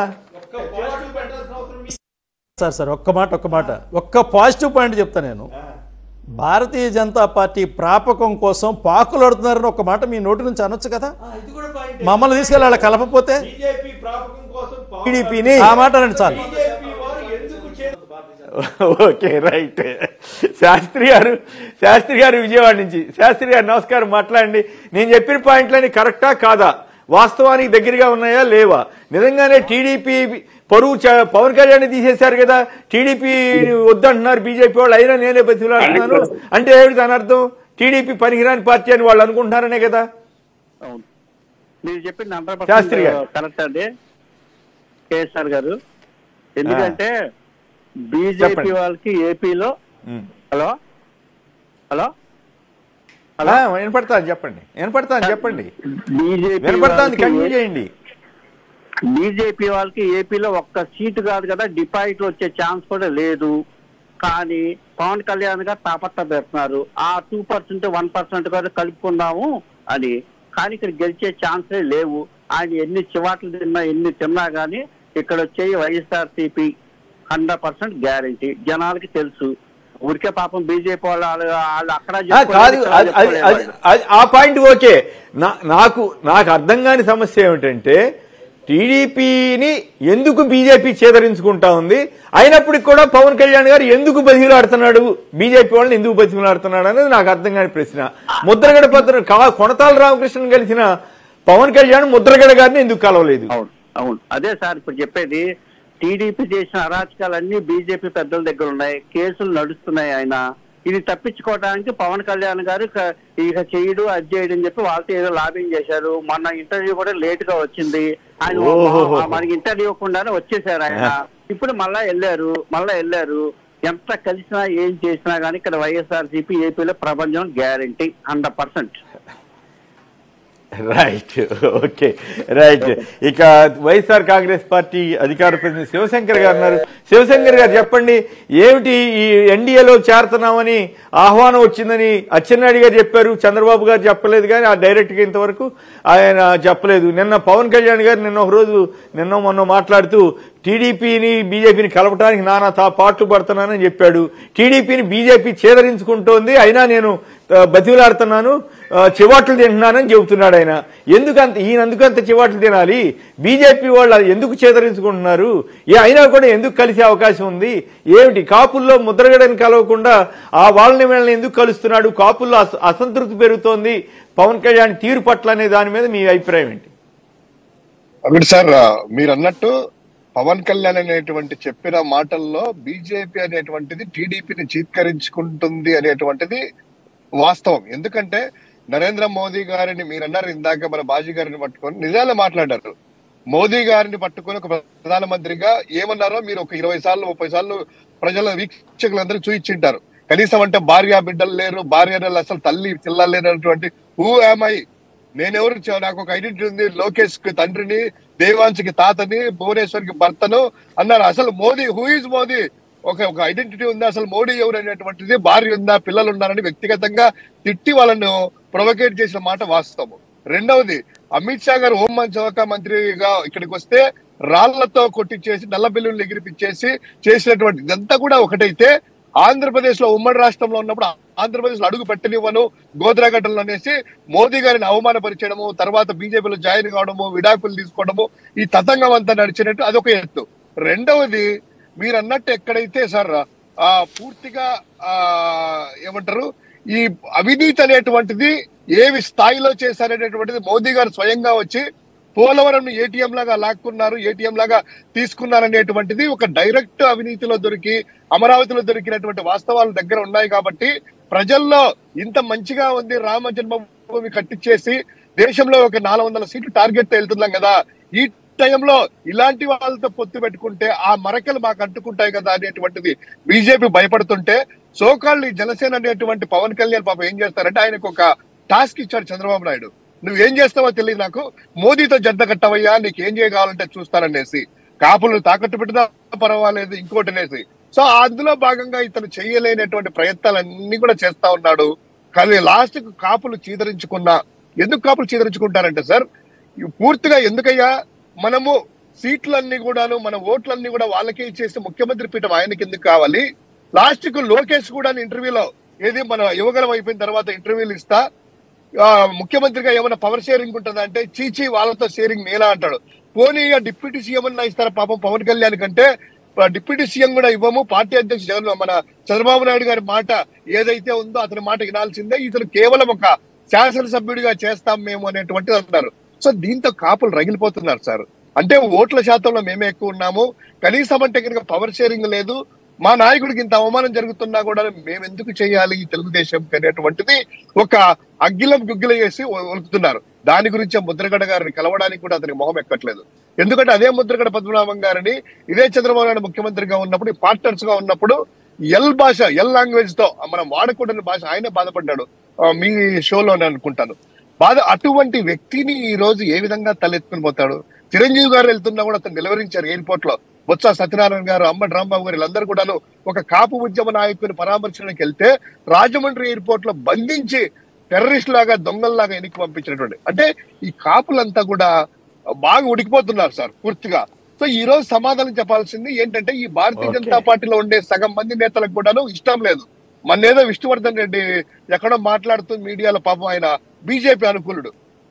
సార్ సార్ ఒక్క మాట ఒక్క మాట ఒక్క పాజిటివ్ పాయింట్ చెప్తా నేను భారతీయ జనతా పార్టీ ప్రాపకం కోసం పాకులాడుతున్నారని ఒక మాట మీ నోటి నుంచి అనొచ్చు కదా మమ్మల్ని తీసుకెళ్ళి వాళ్ళ కలపపోతే టీడీపీని ఆ మాట అనండి చాలు ఓకే రైట్ శాస్త్రి గారు శాస్త్రి గారు విజయవాడ నుంచి శాస్త్రి గారు నమస్కారం మాట్లాడండి నేను చెప్పిన పాయింట్లని కరెక్టా కాదా వాస్తవానికి దగ్గరగా ఉన్నాయా లేవా నిజంగానే టీడీపీ పరువు చ- పవన్ కళ్యాణ్ తీసేశారు కదా టీడీపీ వద్దంటున్నారు బీజేపీ వాళ్ళు అయినా నేనే బతిలాడుతున్నాను అంటే ఏమిటి దాని అర్థం టీడీపీ పనికిరాని పార్టీ అని వాళ్ళు అనుకుంటున్నారనే కదా అవును మీరు చెప్పింది హండ్రెడ్ శాస్త్రి గారు. కరెక్ట్ అండి కేఎస్ఆర్ గారు ఎందుకంటే బీజేపీ చెప్పండి. వాళ్ళకి ఏపీలో ఉమ్. హలో హలో అలా వినపడతాను చెప్పండి వినపడతాను చెప్పండి బీజేపీ వినపడతాను కంటిన్యూ చేయండి బీజేపీ వాళ్ళకి ఏపీలో ఒక్క సీటు కాదు కదా డిపాజిట్ వచ్చే ఛాన్స్ కూడా లేదు కానీ పవన్ కళ్యాణ్ గారు తాపత్ర పెడుతున్నారు ఆ టూ పర్సెంట్ వన్ పర్సెంట్ కూడా కలుపుకుందాము అని కానీ ఇక్కడ గెలిచే ఛాన్సే లేవు ఆయన ఎన్ని చివాట్లు తిన్నా ఎన్ని తిన్నా కానీ ఇక్కడ వచ్చే YSR CP hundred percent guarantee జనాలకి తెలుసు ఊరికే పాపం బీజేపీ వాళ్ళు వాళ్ళు వాళ్ళు అక్కడ ఆ, చెప్పుకోలేదు, కాదు ఇక్కడ అది- అది- చెప్పుకోలేదు అది- అది- ఆ పాయింట్ ఓకే నా- నాకు నాకు అర్థం కాని సమస్య ఏమిటంటే టీడీపీని ఎందుకు బీజేపీ చేదరించుకుంటా ఉంది అయినప్పటికీ కూడా పవన్ కళ్యాణ్ గారు ఎందుకు బతికిలాడుతున్నాడు బీజేపీ వాళ్ళని ఎందుకు బతికిలాడుతున్నాడు అనేది నాకు అర్థం కాని ప్రశ్న ముద్రగడ పత్ర కా- కొనతాల రామకృష్ణ కలిసిన పవన్ కళ్యాణ్ ముద్రగడ గారిని ఎందుకు కలవలేదు అవును అవును అదే సార్ ఇప్పుడు చెప్పేది టీడీపీ చేసిన అరాచకాలన్నీ బీజేపీ పెద్దల దగ్గర ఉన్నాయి కేసులు నడుస్తున్నాయి ఆయన ఇది తప్పించుకోవడానికి పవన్ కళ్యాణ్ గారు క- ఇక చేయడు అది చేయడు అని చెప్పి వాళ్ళతో ఏదో లాబింగ్ చేశారు మొన్న ఇంటర్వ్యూ కూడా లేట్ గా వచ్చింది ఆయన ఓహోహో. మనకి ఇంటర్వ్యూ ఇవ్వకుండానే వచ్చేసారు ఆయన ఇప్పుడు మళ్ళా వెళ్ళారు మళ్ళా వెళ్ళారు ఎంత కలిసినా ఏం చేసినా గానీ ఇక్కడ వైఎస్ఆర్ సిపి ఏపీలో ప్రపంచం guarantee hundred percent right okay right ఇక వైఎస్ఆర్ కాంగ్రెస్ పార్టీ అధికార ప్రతినిధి శివశంకర్ గారు ఉన్నారు శివశంకర్ గారు చెప్పండి ఏమిటి ఈ ఎన్డీఏలో చేరుతున్నామని ఆహ్వానం వచ్చిందని అచ్చెన్నాయుడు గారు చెప్పారు చంద్రబాబు గారు చెప్పలేదు కానీ ఆ డైరెక్ట్ గా ఇంతవరకు ఆయన చెప్పలేదు నిన్న పవన్ కళ్యాణ్ గారు నిన్న ఒక రోజు నిన్న మొన్న మాట్లాడుతూ టీడీపీని బీజేపీని కలపడానికి నానా తా పాట్లు పడుతున్నానని చెప్పాడు టీడీపీని బీజేపీ చేదరించుకుంటోంది అయినా నేను ఆ, బతిలాడుతున్నాను ఆ, చివాట్లు తింటున్నానని చెబుతున్నాడు ఆయన ఎందుకంత ఈయన ఎందుకంత చివాట్లు తినాలి బీజేపీ వాళ్ళు ఎందుకు చేదరించుకుంటున్నారు ఏ అయినా కూడా ఎందుకు కలిసే అవకాశం ఉంది ఏమిటి కాపుల్లో ముద్రగడని కలవకుండా ఆ వాళ్ళని వీళ్ళని ఎందుకు కలుస్తున్నాడు కాపుల్లో అస- అసంతృప్తి పెరుగుతోంది పవన్ కళ్యాణ్ తీరు పట్ల అనే దాని మీద మీ అభిప్రాయం ఏంటి ఒకటి సార్ మీరు అన్నట్టు పవన్ కళ్యాణ్ అనేటువంటి చెప్పిన మాటల్లో బీజేపీ అనేటువంటిది టీడీపీని చీత్కరించుకుంటుంది అనేటువంటిది వాస్తవం ఎందుకంటే నరేంద్ర మోదీ గారిని మీరు అన్నారు ఇందాక మన బాజీ గారిని పట్టుకొని నిజాలు మాట్లాడారు మోదీ గారిని పట్టుకొని ఒక ప్రధానమంత్రిగా ఏమన్నారో మీరు ఒక ఇరవై సార్లు ముప్పై సార్లు ప్రజల వీక్షకులందరూ చూయించింటారు కనీసం అంటే భార్య బిడ్డలు లేరు భార్య అసలు తల్లి పిల్లలు లేనటువంటి హూ ఐ నేనెవరు చ- నాకు ఒక ఐడెంటిటీ ఉంది లోకేష్ కి తండ్రిని దేవాంశ్ కి తాతని భువనేశ్వర్ కి భర్తను అన్నారు అసలు మోదీ హూ ఇస్ మోదీ ఒక ఒక ఐడెంటిటీ ఉంది అసలు మోడీ ఎవరు అనేటువంటిది భార్య ఉందా పిల్లలు ఉన్నారని వ్యక్తిగతంగా తిట్టి వాళ్ళను ప్రొవకేట్ చేసిన మాట వాస్తవం రెండవది అమిత్ షా గారు హోంమంత్రి శాఖ మంత్రిగా ఇక్కడికి వస్తే రాళ్లతో కొట్టించేసి నల్ల బిల్లులు ఎగిరిపించేసి చేసినటువంటి ఇదంతా కూడా ఒకటైతే ఆంధ్రప్రదేశ్ లో ఉమ్మడి రాష్ట్రంలో ఉన్నప్పుడు ఆంధ్రప్రదేశ్ లో అడుగు పెట్టనివ్వను గోద్రా ఘటనలు అనేసి మోదీ గారిని అవమానపరిచడము తర్వాత బీజేపీలో జాయిన్ కావడము విడాకులు తీసుకోవడము ఈ తతంగం అంతా నడిచినట్టు అదొక ఎత్తు రెండవది మీరు అన్నట్టు ఎక్కడైతే సార్ ఆ పూర్తిగా ఆ ఏమంటారు ఈ అవినీతి అనేటువంటిది ఏవి స్థాయిలో చేశారనేటువంటిది మోదీ గారు స్వయంగా వచ్చి పోలవరం ఏటీఎం లాగా లాక్కున్నారు ఏటీఎం లాగా తీసుకున్నారనేటువంటిది ఒక డైరెక్ట్ అవినీతిలో దొరికి అమరావతిలో దొరికినటువంటి వాస్తవాలు దగ్గర ఉన్నాయి కాబట్టి ప్రజల్లో ఇంత మంచిగా ఉంది రామ జన్మభూమి కట్టించేసి దేశంలో ఒక నాలుగు వందల సీట్లు టార్గెట్ తో వెళ్తున్నాం కదా ఈ టైంలో ఇలాంటి వాళ్ళతో పొత్తు పెట్టుకుంటే ఆ మరకలు మాకు అంటుకుంటాయి కదా అనేటువంటిది బీజేపీ భయపడుతుంటే సోకాళ్ళు ఈ జనసేన అనేటువంటి పవన్ కళ్యాణ్ పాపం ఏం చేస్తారంటే ఆయనకు ఒక టాస్క్ ఇచ్చాడు చంద్రబాబు నాయుడు నువ్వేం చేస్తావో తెలియదు నాకు మోదీతో జంట కట్టవయ్యా నీకు ఏం చేయగలంటే చూస్తాననేసి కాపులు తాకట్టు పెట్టినా పర్వాలేదు ఇంకోటి అనేసి సో అందులో భాగంగా ఇతను చేయలేనటువంటి ప్రయత్నాలన్నీ కూడా చేస్తా ఉన్నాడు కానీ లాస్ట్ కు కాపులు చీదరించుకున్నా ఎందుకు కాపులు చీదరించుకుంటారంటే సార్ ఇవి పూర్తిగా ఎందుకయ్యా మనము సీట్లన్నీ కూడాను మన ఓట్లన్నీ కూడా వాళ్ళకే ఇచ్చేసి ముఖ్యమంత్రి పీఠం ఆయనకి ఎందుకు కావాలి లాస్ట్ కు లోకేష్ కూడా ఇంటర్వ్యూలో ఏది మన యువగలం అయిపోయిన తర్వాత ఇంటర్వ్యూలు ఇస్తా ఆ, ముఖ్యమంత్రిగా ఏమైనా పవర్ షేరింగ్ ఉంటుందా అంటే చీచీ వాళ్ళతో షేరింగ్ నేలా అంటాడు పోనీ ఇక డిప్యూటీ సీఎం అన్నా ఇస్తారా పాపం పవన్ కళ్యాణ్ కంటే ఆ, డిప్యూటీ సీఎం కూడా ఇవ్వము పార్టీ అధ్యక్షుడు జగన్ మన చంద్రబాబు నాయుడు గారి మాట ఏదైతే ఉందో అతని మాట వినాల్సిందే ఇతను కేవలం ఒక శాసనసభ్యుడిగా చేస్తాం మేము అనేటువంటిది అన్నారు సో దీంతో కాపులు రగిలిపోతున్నారు సార్ అంటే ఓట్ల శాతంలో మేమే ఎక్కువ ఉన్నాము కనీసం అంటే కనుక పవర్ షేరింగ్ లేదు మా నాయకుడికి ఇంత అవమానం జరుగుతున్నా కూడా మేము ఎందుకు చేయాలి ఈ తెలుగుదేశం అనేటువంటిది ఒక అగ్గిలం గుగ్గిలం చేసి ఒలుకుతున్నారు దాని గురించి ముద్రగడ గారిని కలవడానికి కూడా అతనికి మొహం ఎక్కట్లేదు ఎందుకంటే అదే ముద్రగడ పద్మనాభం గారిని ఇదే చంద్రబాబు నాయుడు ముఖ్యమంత్రిగా ఉన్నప్పుడు పార్ట్నర్స్ గా ఉన్నప్పుడు ఎల్ భాష ఎల్ లాంగ్వేజ్ తో మనం వాడకూడని భాష ఆయనే బాధపడ్డాడు ఆ, మీ షోలోనే అనుకుంటాను బాధ అటువంటి వ్యక్తిని ఈ రోజు ఏ విధంగా తలెత్తుకుని పోతాడు చిరంజీవి గారు వెళ్తున్నా కూడా అతను నిలవరించారు ఎయిర్పోర్ట్ లో బొత్స సత్యనారాయణ గారు అంబటి రాంబాబు గారు వీళ్ళందరూ కూడాను ఒక కాపు ఉద్యమ నాయకుని పరామర్శనకి వెళ్తే రాజమండ్రి ఎయిర్పోర్ట్ లో బంధించి టెర్రరిస్ట్ లాగా దొంగల్లాగా ఎన్నిక పంపించినటువంటి అంటే ఈ కాపులంతా కూడా బాగా ఉడికిపోతున్నారు సార్ పూర్తిగా సో ఈ రోజు సమాధానం చెప్పాల్సింది ఏంటంటే ఈ భారతీయ Okay. జనతా పార్టీలో ఉండే సగం మంది నేతలకు కూడాను ఇష్టం లేదు మొన్నేదో విష్ణువర్ధన్ రెడ్డి ఎక్కడో మాట్లాడుతూ మీడియాలో పాపం ఆయన బీజేపీ అనుకూలుడు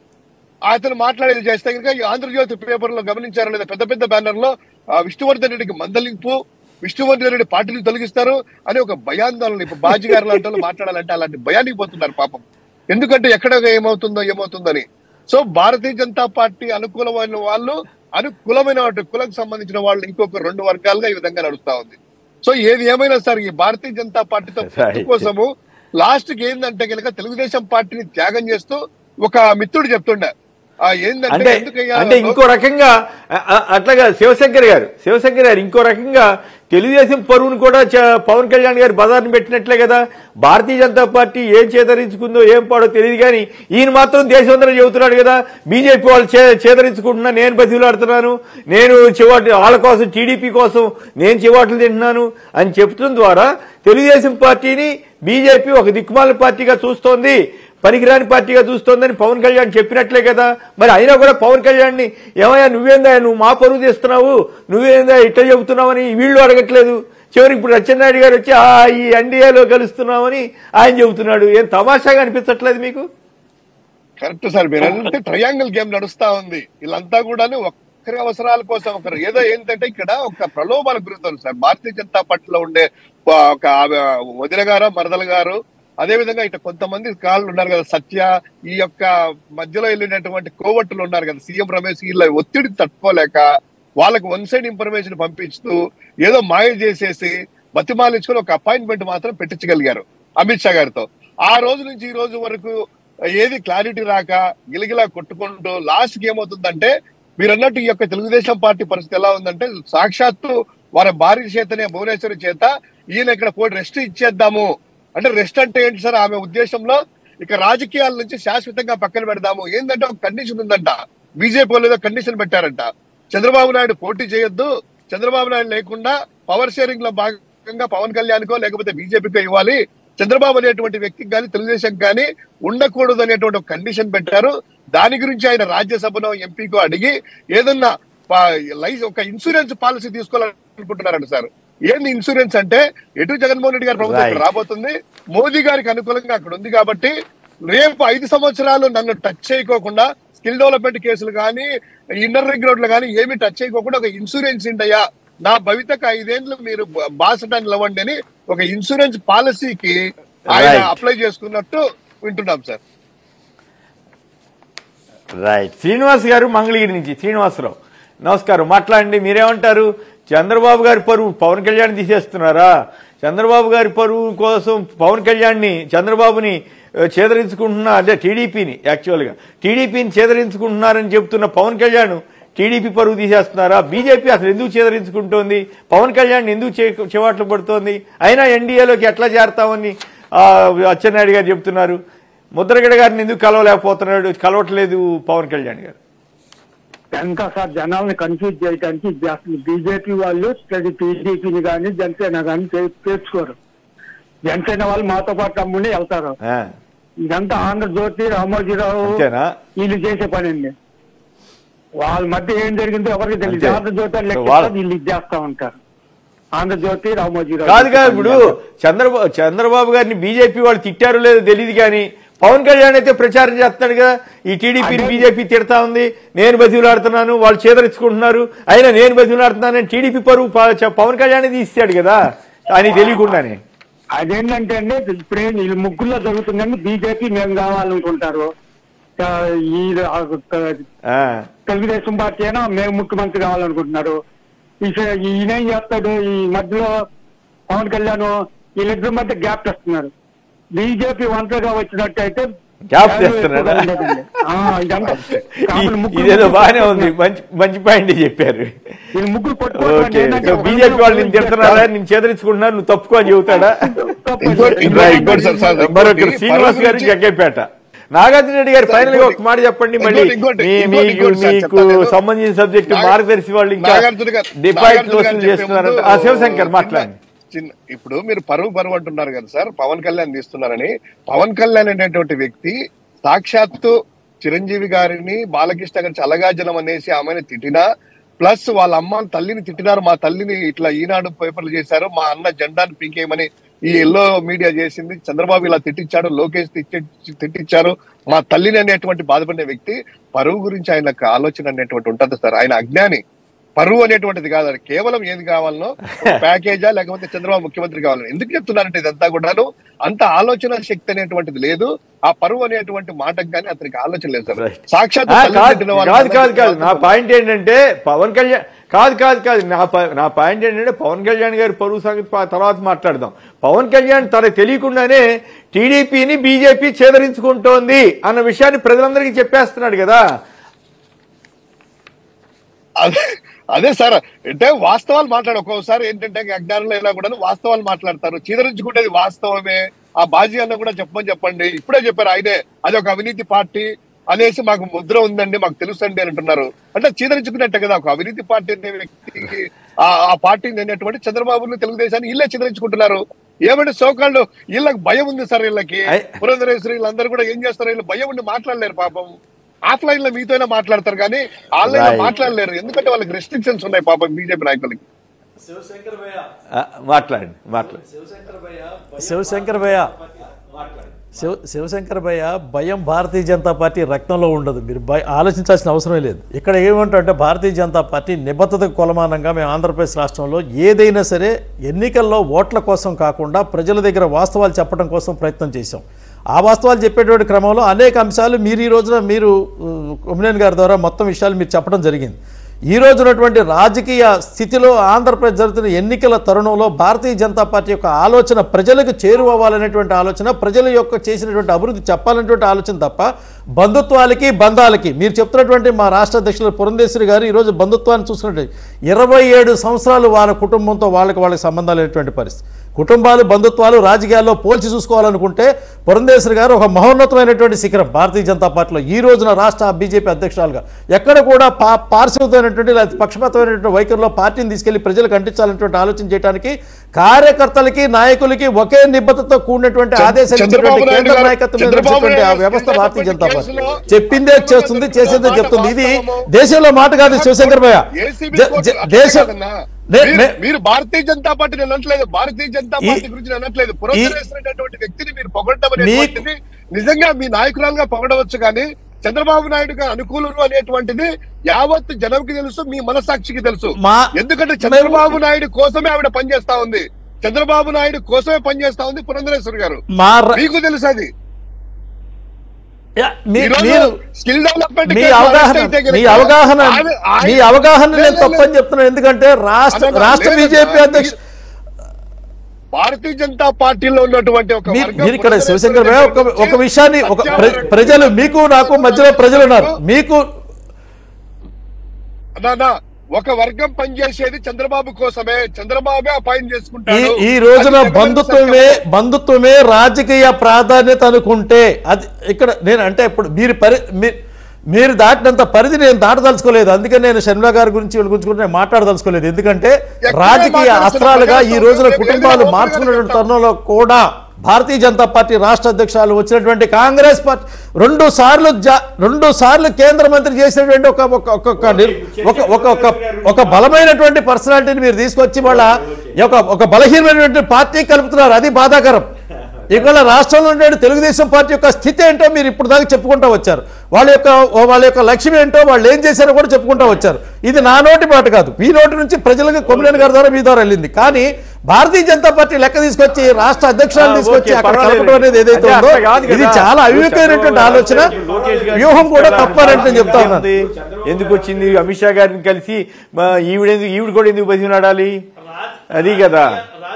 అతను మాట్లాడేది చేస్తే కనుక ఈ ఆంధ్రజ్యోతి పేపర్ లో గమనించారు లేదా పెద్ద పెద్ద బ్యానర్ లో ఆ, విష్ణువర్ధన్ రెడ్డికి మందలింపు విష్ణువర్ధన్ రెడ్డి పార్టీని తొలగిస్తారు అని ఒక భయాందోళన ఇప్పుడు బాజీ గారు లాంటి వాళ్ళు మాట్లాడాలంటే అలాంటి భయానికి పోతున్నారు పాపం ఎందుకంటే ఎక్కడ ఏమవుతుందో ఏమవుతుందని సో భారతీయ జనతా పార్టీ అనుకూలమైన వాళ్ళు అనుకూలమైన వాటి కులకు సంబంధించిన వాళ్ళు ఇంకొక రెండు వర్గాలుగా ఈ విధంగా నడుస్తా ఉంది సో ఏది ఏమైనా సరే ఈ భారతీయ జనతా పార్టీతో Right. పొత్తు కోసము లాస్ట్ కి ఏందంటే కనుక తెలుగుదేశం పార్టీని త్యాగం చేస్తూ ఒక మిత్రుడు చెప్తుండే ఆ ఏందంటే అంటే ఎందుకు అయ్యా అంటే ఇంకో రకంగా అ- అ- అట్లాగా శివశంకర్ గారు శివశంకర్ గారు ఇంకో రకంగా తెలుగుదేశం పరువును కూడా చ- పవన్ కళ్యాణ్ గారు బజార్ని పెట్టినట్లే కదా భారతీయ జనతా పార్టీ ఏం చేదరించుకుందో ఏం పాడో తెలియదు కానీ ఈయన మాత్రం దేశమంతా చెబుతున్నాడు కదా బీజేపీ వాళ్ళు చే చేదరించుకుంటున్నా నేను బతిలాడుతున్నాను నేను చివాటి వాళ్ళ కోసం టీడీపీ కోసం నేను చివాట్లు తింటున్నాను అని చెప్పడం ద్వారా తెలుగుదేశం పార్టీని బీజేపీ ఒక దిక్కుమాల పార్టీగా చూస్తోంది పనికిరాని పార్టీగా చూస్తోందని పవన్ కళ్యాణ్ చెప్పినట్లే కదా మరి అయినా కూడా పవన్ కళ్యాణ్ ని ఏమయ్యా నువ్వేందా నువ్వు మా పరువు తీస్తున్నావు నువ్వేందా ఇట్లా చెబుతున్నావని వీళ్ళు అడగట్లేదు చివరికి ఇప్పుడు అచ్చెన్నాయుడు గారు వచ్చి ఆ ఈ ఎన్డీఏలో కలుస్తున్నామని ఆయన చెబుతున్నాడు ఏం తమాషాగా అనిపించట్లేదు మీకు కరెక్ట్ సార్ మీరు అంటే ట్రయాంగిల్ గేమ్ నడుస్తా ఉంది వీళ్ళంతా కూడాను ఒక్కరి అవసరాల కోసం ఒకరు ఏదో ఏంటంటే ఇక్కడ ఒక ప్రలోభాలకు గురవుతారు సార్ భారతీయ జనతా పార్టీలో ఉండే ఒక ఆమె వదిన గారు మరదల గారు అదే విధంగా ఇట్లా కొంతమంది కాళ్ళు ఉన్నారు కదా సత్య ఈ యొక్క మధ్యలో వెళ్ళినటువంటి కోవట్టులు ఉన్నారు కదా సీఎం రమేష్ వీళ్ళ ఒత్తిడి తట్టుకోలేక వాళ్ళకి వన్ సైడ్ ఇన్ఫర్మేషన్ పంపిస్తూ ఏదో మాయ చేసేసి బతిమాలించుకొని ఒక అపాయింట్మెంట్ మాత్రం పెట్టించగలిగారు అమిత్ షా గారితో ఆ రోజు నుంచి ఈ రోజు వరకు ఏది క్లారిటీ రాక గిలగిలా కొట్టుకుంటూ లాస్ట్ కి ఏమవుతుందంటే మీరు అన్నట్టు ఈ యొక్క తెలుగుదేశం పార్టీ పరిస్థితి ఎలా ఉందంటే సాక్షాత్తు వారి భార్య చేతనే భువనేశ్వరి చేత ఈయన ఇక్కడ పోయి రెస్ట్ ఇచ్చేద్దాము అంటే రెస్ట్ అంటే ఏంటి సార్ ఆమె ఉద్దేశంలో ఇక రాజకీయాల నుంచి శాశ్వతంగా పక్కన పెడదాము ఏంటంటే ఒక కండిషన్ ఉందంట బీజేపీ వాళ్ళు ఏదో కండిషన్ పెట్టారంట చంద్రబాబు నాయుడు పోటీ చేయొద్దు చంద్రబాబు నాయుడు లేకుండా పవర్ షేరింగ్ లో భాగంగా పవన్ కళ్యాణ్కో లేకపోతే బీజేపీకో ఇవ్వాలి చంద్రబాబు అనేటువంటి వ్యక్తికి కానీ తెలుగుదేశం కానీ ఉండకూడదు అనేటువంటి ఒక కండిషన్ పెట్టారు దాని గురించి ఆయన రాజ్యసభలో ఎంపీకో అడిగి ఏదన్నా పా- లైస్ ఒక ఇన్సూరెన్స్ పాలసీ తీసుకోవాలనుకుంటున్నారంట సార్ ఏంది ఇన్సూరెన్స్ అంటే ఎటు జగన్మోహన్ రెడ్డి గారి ప్రభుత్వం ఇక్కడ Right. రాబోతుంది మోదీ గారికి అనుకూలంగా అక్కడ ఉంది కాబట్టి రేపు ఐదు సంవత్సరాలు నన్ను టచ్ చేయకోకుండా స్కిల్ డెవలప్మెంట్ కేసులు కానీ ఇన్నర్ రింగ్ రోడ్లు కానీ ఏమి టచ్ చేయకోకుండా ఒక ఇన్సూరెన్స్ ఇంటయ్యా నా భవితకు ఐదేళ్లు మీరు బాసటాన్ని నిలవండి అని ఒక ఇన్సూరెన్స్ పాలసీకి ఆయన Right. అప్లై చేసుకున్నట్టు వింటున్నాం సార్ రైట్ శ్రీనివాస్ గారు మంగళగిరి నుంచి శ్రీనివాసరావు నమస్కారం మాట్లాడండి మీరేమంటారు చంద్రబాబు గారి పరువు పవన్ కళ్యాణ్ తీసేస్తున్నారా చంద్రబాబు గారి పరువు కోసం పవన్ కళ్యాణ్ని చంద్రబాబుని ఆ, చేదరించుకుంటున్నా అదే టీడీపీని యాక్చువల్గా టీడీపీని చేదరించుకుంటున్నారని చెప్తున్న పవన్ కళ్యాణ్ టీడీపీ పరువు తీసేస్తున్నారా బీజేపీ అసలు ఎందుకు చేదరించుకుంటోంది పవన్ కళ్యాణ్ ఎందుకు చే- చెవాట్లు పడుతోంది అయినా ఎన్డీఏలోకి ఎట్లా చేరతామని ఆ, అచ్చెన్నాయుడు గారు చెప్తున్నారు ముద్రగడ గారిని ఎందుకు కలవలేకపోతున్నాడు కలవట్లేదు పవన్ కళ్యాణ్ గారు ఇంకా సార్ జనాల్ని కన్ఫ్యూజ్ చేయడానికి ఇది అసలు బీజేపీ వాళ్ళు టీడీపీని కానీ జనసేన కానీ తెచ్చుకోరు జనసేన వాళ్ళు మాతో పాటు తమ్ముడిని వెళ్తారు ఆ, ఇదంతా ఆంధ్రజ్యోతి రామోజీరావు అంతేనా వీళ్ళు చేసే పని అండి వాళ్ళ మధ్య ఏం జరిగిందో ఎవరికి తెలియదు అంతే. ఆంధ్రజ్యోతి వాళ్ళు సో లెక్కిస్తారు, వాళ్ళ- వీళ్ళు ఇది చేస్తా ఉంటారు ఆంధ్రజ్యోతి రామోజీరావు కాదు కాదు ఇప్పుడు చంద్రబాబు చంద్రబాబు గారిని బీజేపీ వాళ్ళు తిట్టారో లేదో తెలియదు కానీ పవన్ కళ్యాణ్ అయితే ప్రచారం చేస్తున్నాడు కదా ఈ టీడీపీని బీజేపీ తిడతా ఉంది నేను బతిలాడుతున్నాను వాళ్ళు చేదరించుకుంటున్నారు అయినా నేను బతిలాడుతున్నానని టీడీపీ పరువు ప- పవన్ కళ్యాణ్ తీస్తాడు కదా అని తెలియకుండానే అదేంటంటే అండి ఇప్పుడే వీళ్ళు ముగ్గురులో జరుగుతుందండి బీజేపీ మేము కావాలనుకుంటారు ఆ, ఈ ఆ, ఆ, తెలుగుదేశం పార్టీ అయినా మేము ముఖ్యమంత్రి కావాలనుకుంటున్నారు ఈ- ఈయనేం చేస్తాడు ఈ మధ్యలో పవన్ కళ్యాణ్ వీళ్ళిద్దరి మధ్య గ్యాప్ తెస్తున్నారు బీజేపీ ఒంటరిగా వచ్చినట్టయితే Gap value తెస్తున్నారా? ఎక్కువగా ఉండదండి. ఆ, ఇదంతా కాకపోతే ఈ- ముగ్గురు ఇదేదో ముగ్గురు బాగానే ఉంది మంచి మంచి పాయింట్ చెప్పారు వీళ్ళు ముగ్గురు కొట్టుకోవడం ఓకే ఏంటంటే సో బీజేపీ వాళ్ళు నేను తిడుతున్నారా నేను చేదరించుకుంటున్నారు నువ్వు తప్పుకో అని చెబుతాడా ఇంకోటి- ఇంకోటి- రైట్ ఇంకోటి సార్, సార్, మరొకరు ఇంకోటి శ్రీనివాస్ పరువు గారు గురించి- జగ్గైపేట నాగార్జున రెడ్డి గారు ఫైనల్ గా ఒక మాట చెప్పండి మళ్ళీ ఇంకోటి- ఇంకోటి- మీ- ఇంకోటి- మీకు ఇంకోటి సార్ మీకు చెప్తాను నేను. సంబంధించిన సబ్జెక్ట్ నాగ- మార్గదర్శి వాళ్ళు ఇంకా నాగార్జున గారు- డిపాజిట్ నాగార్జున గారు వసూలు చెప్పే చేస్తున్నారంట ముందు ఆ శివశంకర్ మాట్లాడండి చిన్న ఇప్పుడు మీరు పరువు పరువు అంటున్నారు కదా సార్ పవన్ కళ్యాణ్ తీస్తున్నారని పవన్ కళ్యాణ్ అనేటువంటి వ్యక్తి సాక్షాత్తు చిరంజీవి గారిని బాలకృష్ణ గారి చల్లగాజనం అనేసి ఆమెను తిట్టినా ప్లస్ వాళ్ళ అమ్మ తల్లిని తిట్టినారు మా తల్లిని ఇట్లా ఈనాడు పేపర్లు చేశారు మా అన్న జెండాను పీకేయమని ఈ ఎల్లో మీడియా చేసింది చంద్రబాబు ఇలా తిట్టించాడు లోకేష్ తిట్టి- తిట్టించారు మా తల్లిని అనేటువంటి బాధపడిన వ్యక్తి పరువు గురించి ఆయనకు ఆలోచన అనేటువంటి ఉంటది సార్ ఆయన అజ్ఞాని పరువు అనేటువంటిది కాదు అది కేవలం ఏది కావాలనో ఒక ప్యాకేజా లేకపోతే చంద్రబాబు ముఖ్యమంత్రి కావాలని ఎందుకు చెప్తున్నారంటే ఇదంతా కూడాను అంత ఆలోచన శక్తి అనేటువంటిది లేదు ఆ పరువు అనేటువంటి మాటకు కానీ అతనికి ఆలోచన లేదు సార్ Right. సాక్షాత్ ఆ, తల్లిని కాదు తిట్టిన వాళ్ళు కాదు కాదు కాదు నా మాత్రం- పాయింట్ ఏంటంటే పవన్ కళ్యాణ్ కాదు కాదు కాదు నా ప- నా పాయింట్ ఏంటంటే పవన్ కళ్యాణ్ గారి పరువు సంగతి ప- తర్వాత మాట్లాడదాం పవన్ కళ్యాణ్ తనకు తెలియకుండానే టీడీపీని బీజేపీ చేదరించుకుంటోంది అన్న విషయాన్ని ప్రజలందరికీ చెప్పేస్తున్నాడు కదా అదే అదే సార్ అంటే వాస్తవాలు మాట్లాడు ఒక్కోసారి ఏంటంటే అజ్ఞానంలో అయినా కూడా వాస్తవాలు మాట్లాడతారు చీదరించుకుంటేది వాస్తవమే ఆ బాజీ అన్న కూడా చెప్పమని చెప్పండి ఇప్పుడే చెప్పారు ఆయనే అది ఒక అవినీతి పార్టీ అనేసి మాకు ముద్ర ఉందండి మాకు తెలుసండి అని అంటున్నారు అంటే చీదరించుకున్నట్టే కదా ఒక అవినీతి పార్టీ అనే వ్యక్తికి ఆ ఆ పార్టీని అనేటువంటి చంద్రబాబుని తెలుగుదేశాన్ని ఇల్లే చీదరించుకుంటున్నారు ఏమంటే సోకాళ్ళు వీళ్ళకి భయం ఉంది సార్ వీళ్ళకి అయ్- పురంధరేశ్వరి వీళ్ళందరూ కూడా ఏం చేస్తారు వీళ్ళు భయం ఉండి మాట్లాడలేరు పాపం ఆఫ్లైన్ లో మీతోనే మాట్లాడతారు కానీ ఆన్లైన్ లో Right. మాట్లాడలేరు ఎందుకంటే వాళ్ళకి రెస్ట్రిక్షన్స్ ఉన్నాయి పాపం బీజేపీ నాయకులకి ఆ, మాట్లాడండి మాట్లాడండి శివశంకర్ భయ్య శివ శివశంకర్ భయ్య భయం భారతీయ జనతా పార్టీ రక్తంలో ఉండదు మీరు భయ ఆలోచించాల్సిన అవసరమే లేదు ఇక్కడ ఏమంటారంటే భారతీయ జనతా పార్టీ నిబద్ధతకు కొలమానంగా మేము ఆంధ్రప్రదేశ్ రాష్ట్రంలో ఏదైనా సరే ఎన్నికల్లో ఓట్ల కోసం కాకుండా ప్రజల దగ్గర వాస్తవాలు చెప్పడం కోసం ప్రయత్నం చేశాం ఆ వాస్తవాలు చెప్పేటువంటి క్రమంలో అనేక అంశాలు మీరు ఈ రోజున మీరు కొమ్మినేని గారి ద్వారా మొత్తం విషయాలు మీరు చెప్పడం జరిగింది ఈ రోజు ఉన్నటువంటి రాజకీయ స్థితిలో ఆంధ్రప్రదేశ్ జరుగుతున్న ఎన్నికల తరుణంలో భారతీయ జనతా పార్టీ యొక్క ఆలోచన ప్రజలకు చేరువవ్వాలనేటువంటి ఆలోచన ప్రజల యొక్క చేసినటువంటి అభివృద్ధి చెప్పాలనేటువంటి ఆలోచన తప్ప బంధుత్వాలకి బంధాలకి మీరు చెప్తున్నటువంటి మా రాష్ట్ర అధ్యక్షులు పురంధేశ్వరి గారు ఈరోజు బంధుత్వాన్ని చూసుకున్నట్టు ఇరవై ఏడు సంవత్సరాలు వాళ్ళ కుటుంబంతో వాళ్ళకి వాళ్ళకి సంబంధాలు అనేటువంటి పరిస్థితి కుటుంబాలు బంధుత్వాలు రాజకీయాల్లో పోల్చి చూసుకోవాలనుకుంటే పురంధేశ్వరి గారు ఒక మహోన్నతమైనటువంటి శిఖరం భారతీయ జనతా పార్టీలో ఈ రోజున రాష్ట్ర బీజేపీ అధ్యక్షురాలుగా ఎక్కడ కూడా పా పార్శ్వమైనటువంటి లేదా పక్షపాతమైనటువంటి వైఖరిలో పార్టీని తీసుకెళ్లి ప్రజలకు అంటించాలనేటువంటి ఆలోచన చేయడానికి కార్యకర్తలకి నాయకులకి ఒకే నిబద్ధతతో కూడినటువంటి చంద్ర- ఆదేశాలు చంద్రబాబు ఇచ్చినటువంటి నాయుడు కేంద్ర గారు- నాయకత్వం మీద చంద్రబాబు నడిచేటువంటి ఆ నాయుడు వ్యవస్థ గారు భారతీయ జనతా పార్టీ కేసులో చెప్పిందే చేస్తుంది చేసేదే మాట చెప్తుంది ఇది వాస్తవము. దేశంలో మాట కాదు శివశంకర్ భయ్య ఏసీబీ జ- కోర్టు జ- అట్లే దేశం కాదన్నా. నే- మీరు- నే- మీరు భారతీయ జనతా పార్టీని అనట్లేదు భారతీయ జనతా ఈ- పార్టీ గురించి అనట్లేదు పురంధరేశ్వరైనటువంటి వ్యక్తిని మీరు పొగడటం మీ- అనేటువంటిది నిజంగా మీ నాయకురాలుగా పొగడవచ్చు కానీ చంద్రబాబు నాయుడు గారు అనుకూలురు అనేటువంటిది యావత్ జనంకి తెలుసు మీ మనసాక్షికి తెలుసు మా- ఎందుకంటే చంద్రబాబు నాయుడు కోసమే ఆవిడ పనిచేస్తా ఉంది చంద్రబాబు నాయుడు కోసమే పనిచేస్తా ఉంది పురంధరేశ్వరి గారు మా ర- మీకు తెలుసు అది యా, మీ- ఈ రోజు మీరు స్కిల్ డెవలప్మెంట్ మీ కేసులో అవగాహన అరెస్ట్ అయితే గనుక మీ అవగాహన ఆమె- ఆయన- మీ అవగాహన లేదు, నేను లేదు, తప్పని చెప్తున్నాను ఎందుకంటే రాష్ట్ర అదన్నా, రాష్ట్ర లేదన్నా, బీజేపీ అధ్యక్షుడు భారతీయ జనతా పార్టీలో ఉన్నటువంటి ఒక మీరు వర్గం మీరు ఇక్కడ శివశంకర్ భయ్య ఒక పురంధరేశ్వరి ఒక విషయాన్ని ఒక ప్ర- అత్యాచారం ప్రజలు మీకు నాకు మధ్యలో ప్రజలు ఉన్నారు మీకు నాన్న, ఒక వర్గం పనిచేసేది చంద్రబాబు కోసమే చంద్రబాబే అపాయింట్ ఈ చేసుకుంటాడు ఈ రోజున అది జగన్ బంధుత్వమే సత్యం. బంధుత్వమే రాజకీయ ప్రాధాన్యత అనుకుంటే అది ఇక్కడ నేను అంటే ఇప్పుడు మీరు పరి మీ- మీరు దాటినంత పరిధి నేను దాటదలుచుకోలేదు అందుకని నేను షర్మిల గారి గురించి వీళ్ళ గురించి కూడా నేను మాట్లాడదలుచుకోలేదు ఎందుకంటే ఎక్కడే రాజకీయ మాట్లాడుతున్నా అస్త్రాలుగా ఈ రోజున ప్రజాస్వామ్యం కుటుంబాలు ఏదైనా మార్చుకున్నటువంటి ఓపెన్గా తరుణంలో కూడా భారతీయ జనతా పార్టీ రాష్ట్ర అధ్యక్షురాలు వచ్చినటువంటి కాంగ్రెస్ పార్టీ రెండు సార్లు జా- రెండు సార్లు కేంద్ర మంత్రి చేసినటువంటి ఒక ఒక ఒక ఒక నిర్- ఒక ఒక ఒక ఒక బలమైనటువంటి పర్సనాలిటీని మీరు తీసుకొచ్చి వాళ్ళ ఒక ఒక బలహీనమైనటువంటి పార్టీ కలుపుతున్నారు అది బాధాకరం ఇవాళ రాష్ట్రంలో ఉండే తెలుగుదేశం పార్టీ యొక్క స్థితి ఏంటో మీరు ఇప్పుడు దాకా చెప్పుకుంటూ వచ్చారు వాళ్ళ యొక్క వాళ్ళ యొక్క లక్ష్యం ఏంటో వాళ్ళు ఏం చేశారో కూడా చెప్పుకుంటూ వచ్చారు ఇది నా నోటి మాట కాదు మీ నోటి నుంచి ప్రజలకు కొమ్మినేని గారి ద్వారా మీ ద్వారా వెళ్ళింది కానీ భారతీయ జనతా పార్టీ లెక్క తీసుకొచ్చి రాష్ట్ర అధ్యక్షురాలు ఆ, తీసుకొచ్చి ఓకే, అక్కడ పర్వాలేదు. కలపడం అనేది ఏదైతే అంటే ఉందో అట్లా కాదు ఇది కదా. చాలా అవివేకమైనటువంటి ఆలోచన లోకేష్ గారు వ్యూహం కూడా తీసుకెళ్ళాలని తప్పనంటే నేను చెప్తా ఉన్నాను ఉంది. ఎందుకు వచ్చింది అమిత్ షా గారిని కలిసి మా ఈవిడ ఎందుకు ఈవిడ కూడా ఎందుకు బతిమలాడాలి అది కదా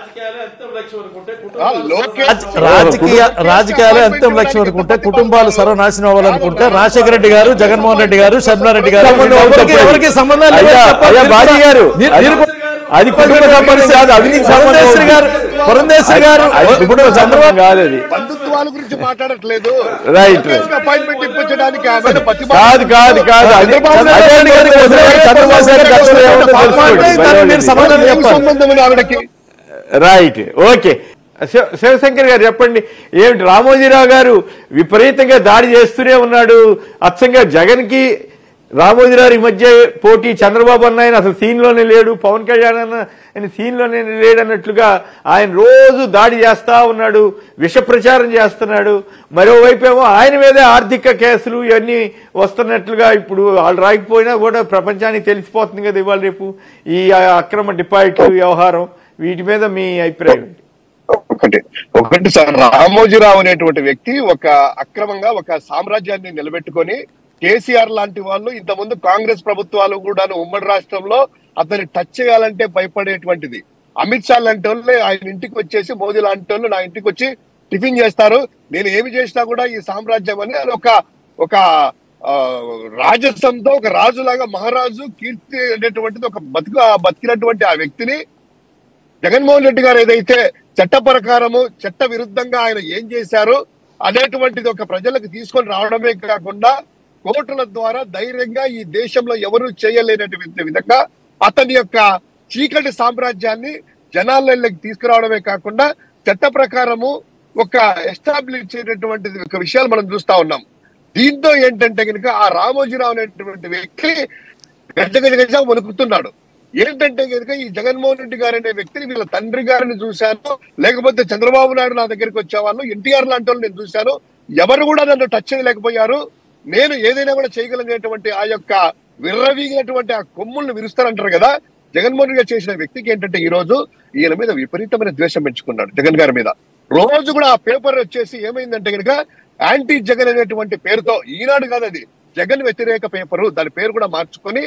ఆ, లోకేష్ రాజకీయ రాజకీయాలే అంతిమ లక్ష్యం అనుకుంటే కుటుంబాలు సర్వనాశనం అవ్వాలనుకుంటే రాజశేఖర రెడ్డి గారు జగన్మోహన్ రెడ్డి గారు శర్మారెడ్డి గారు సంబంధం ఎవరికి- తప్పదు. ఎవరికి సంబంధం లేదు అయ్యా, చెప్పాలి. అయ్యా, మీరు బాజీ కూడా- గారు, మీరు- అది- మీరు కూడా- అది కుటుంబ సంబంధం కాదు అవినీతి సంబంధం పురంధేశ్వరి ఉంది. గారు పురంధేశ్వరి గారు అది కుటుంబ సంబంధం కాదు అది బంధుత్వాల గురించి మాట్లాడట్లేదు రైట్, లోకేష్ అపాయింట్మెంట్ ఇప్పించడానికి ఆమె పతి కాదు కాదు కాదు అది చంద్రబాబు నాయుడు అదే గారికి వదిలేయండి. చంద్రబాబు గారి గతంలో ఏముందో తెలుసుకోండి. దానికి మీరు సమాధానం ఏమి చెప్పాలి సంబంధం ఉంది ఆవిడకి రైట్ ఓకే శివ- శివశంకర్ గారు చెప్పండి ఏమిటి రామోజీరావు గారు విపరీతంగా దాడి చేస్తూనే ఉన్నాడు అచ్చంగా జగన్ కి రామోజీరావు ఈ మధ్య పోటీ చంద్రబాబు అన్న ఆయన అసలు సీన్ లోనే లేడు పవన్ కళ్యాణ్ అన్న ఆయన సీన్ లోనే లేడు అన్నట్లుగా ఆయన రోజు దాడి చేస్తా ఉన్నాడు విష ప్రచారం చేస్తున్నాడు మరోవైపు ఏమో ఆయన మీదే ఆర్థిక కేసులు ఇవన్నీ వస్తున్నట్లుగా ఇప్పుడు వాళ్ళు రాకపోయినా కూడా ప్రపంచానికి తెలిసిపోతుంది కదా ఇవాళ రేపు ఈ అక్రమ డిపాజిట్లు వ్యవహారం వీటి మీద మీ అభిప్రాయం ఏంటి? ఒకటి ఒకటి సార్ రామోజీరావు అనేటువంటి వ్యక్తి ఒక అక్రమంగా ఒక సామ్రాజ్యాన్ని నిలబెట్టుకొని కేసీఆర్ లాంటి వాళ్ళు ఇంతకుముందు కాంగ్రెస్ ప్రభుత్వాలు కూడా ఉమ్మడి రాష్ట్రంలో అతన్ని టచ్ చేయాలంటే భయపడేటువంటిది అమిత్ షా లాంటి వాళ్ళు ఆయన ఇంటికి వచ్చేసి మోదీ లాంటి వాళ్ళు నా ఇంటికి వచ్చి టిఫిన్ చేస్తారు నేను ఏమి చేసినా కూడా ఈ సామ్రాజ్యం అని అది ఒక ఒక ఆ, రాజసంతో ఒక రాజులాగా మహారాజు కీర్తి అనేటువంటిది ఒక బతుకు బతికినటువంటి ఆ వ్యక్తిని జగన్మోహన్ రెడ్డి గారు ఏదైతే చట్ట ప్రకారము చట్ట విరుద్ధంగా ఆయన ఏం చేశారు అనేటువంటిది ఒక ప్రజలకు తీసుకొని రావడమే కాకుండా కోర్టుల ద్వారా ధైర్యంగా ఈ దేశంలో ఎవరు చేయలేనటువంటి విధంగా అతని యొక్క చీకటి సామ్రాజ్యాన్ని జనాలలోకి తీసుకురావడమే కాకుండా చట్ట ప్రకారము ఒక ఎస్టాబ్లిష్ చేయనటువంటిది ఒక విషయాలు మనం చూస్తా ఉన్నాం దీంతో ఏంటంటే కనుక ఆ రామోజీరావు అనేటువంటి వ్యక్తి గజ గజ గజ వణుకుతున్నాడు ఏంటంటే కనుక ఈ జగన్మోహన్ రెడ్డి గారు అనే వ్యక్తిని వీళ్ళ తండ్రి గారిని చూశాను లేకపోతే చంద్రబాబు నాయుడు నా దగ్గరికి వచ్చేవాళ్ళు ఎన్టీఆర్ లాంటి వాళ్ళు నేను చూశాను ఎవరు కూడా నన్ను టచ్ చేయలేకపోయారు నేను ఏదైనా కూడా చేయగలిగినటువంటి ఆ యొక్క విర్రవీగినటువంటి ఆ కొమ్ముల్ని విరుస్తారంటారు కదా జగన్మోహన్ రెడ్డి గారు చేసిన వ్యక్తికి ఏంటంటే ఈ రోజు ఈయన మీద విపరీతమైన ద్వేషం పెంచుకున్నాడు జగన్ గారి మీద రోజు కూడా ఆ పేపర్ వచ్చేసి ఏమైందంటే కనుక యాంటీ జగన్ అనేటువంటి పేరుతో ఈనాడు కాదు అది జగన్ వ్యతిరేక పేపరు దాని పేరు కూడా మార్చుకొని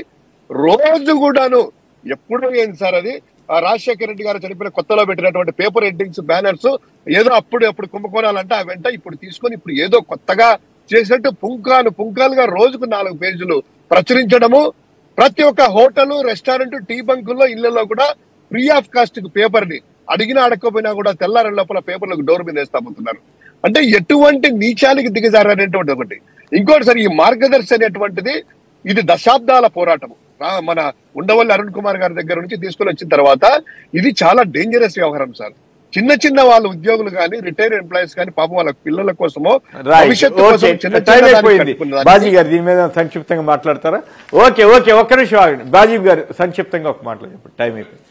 రోజు కూడాను ఎప్పుడు ఏంది సార్ అది ఆ రాజశేఖర రెడ్డి గారు చనిపోయిన కొత్తలో పెట్టినటువంటి పేపర్ హెడ్డింగ్స్ బ్యానర్స్ ఏదో అప్పుడు అప్పుడు కుంభకోణాలంటే ఆ వెంట ఇప్పుడు తీసుకొని ఇప్పుడు ఏదో కొత్తగా చేసినట్టు పుంకాలు పుంకాలుగా రోజుకు నాలుగు పేజీలు ప్రచురించడము ప్రతి ఒక్క హోటల్ రెస్టారెంట్ టీ బంకుల్లో ఇళ్లలో కూడా ఫ్రీ ఆఫ్ కాస్ట్ పేపర్ ని అడిగినా అడగకపోయినా కూడా తెల్లారి లోపల పేపర్లకు డోర్ మీద వేస్తామంటున్నారు అంటే ఎటువంటి నీచానికి దిగజారనేటువంటి ఒకటి ఇంకోటి సార్ ఈ మార్గదర్శి అనేటువంటిది ఇది దశాబ్దాల పోరాటం రా- మన ఉండవల్లి అరుణ్ కుమార్ గారి దగ్గర నుంచి తీసుకొని వచ్చిన తర్వాత ఇది చాలా డేంజరస్ వ్యవహారం సార్ చిన్న చిన్న వాళ్ళ ఉద్యోగులు కానీ రిటైర్ ఎంప్లాయీస్ కానీ పాపం వాళ్ళ పిల్లల కోసమో రైట్ భవిష్యత్తు ఓకే కోసం చిన్న టైం చిన్న దానికి అయిపోయింది కట్టుకున్న దానికి బాజీ గారు దీని మీద సంక్షిప్తంగా మాట్లాడతారా ఓకే ఓకే ఒక్క నిమిషం ఆగండి బాజీ గారు సంక్షిప్తంగా ఒక మాటలు చెప్పండి టైం అయిపోయింది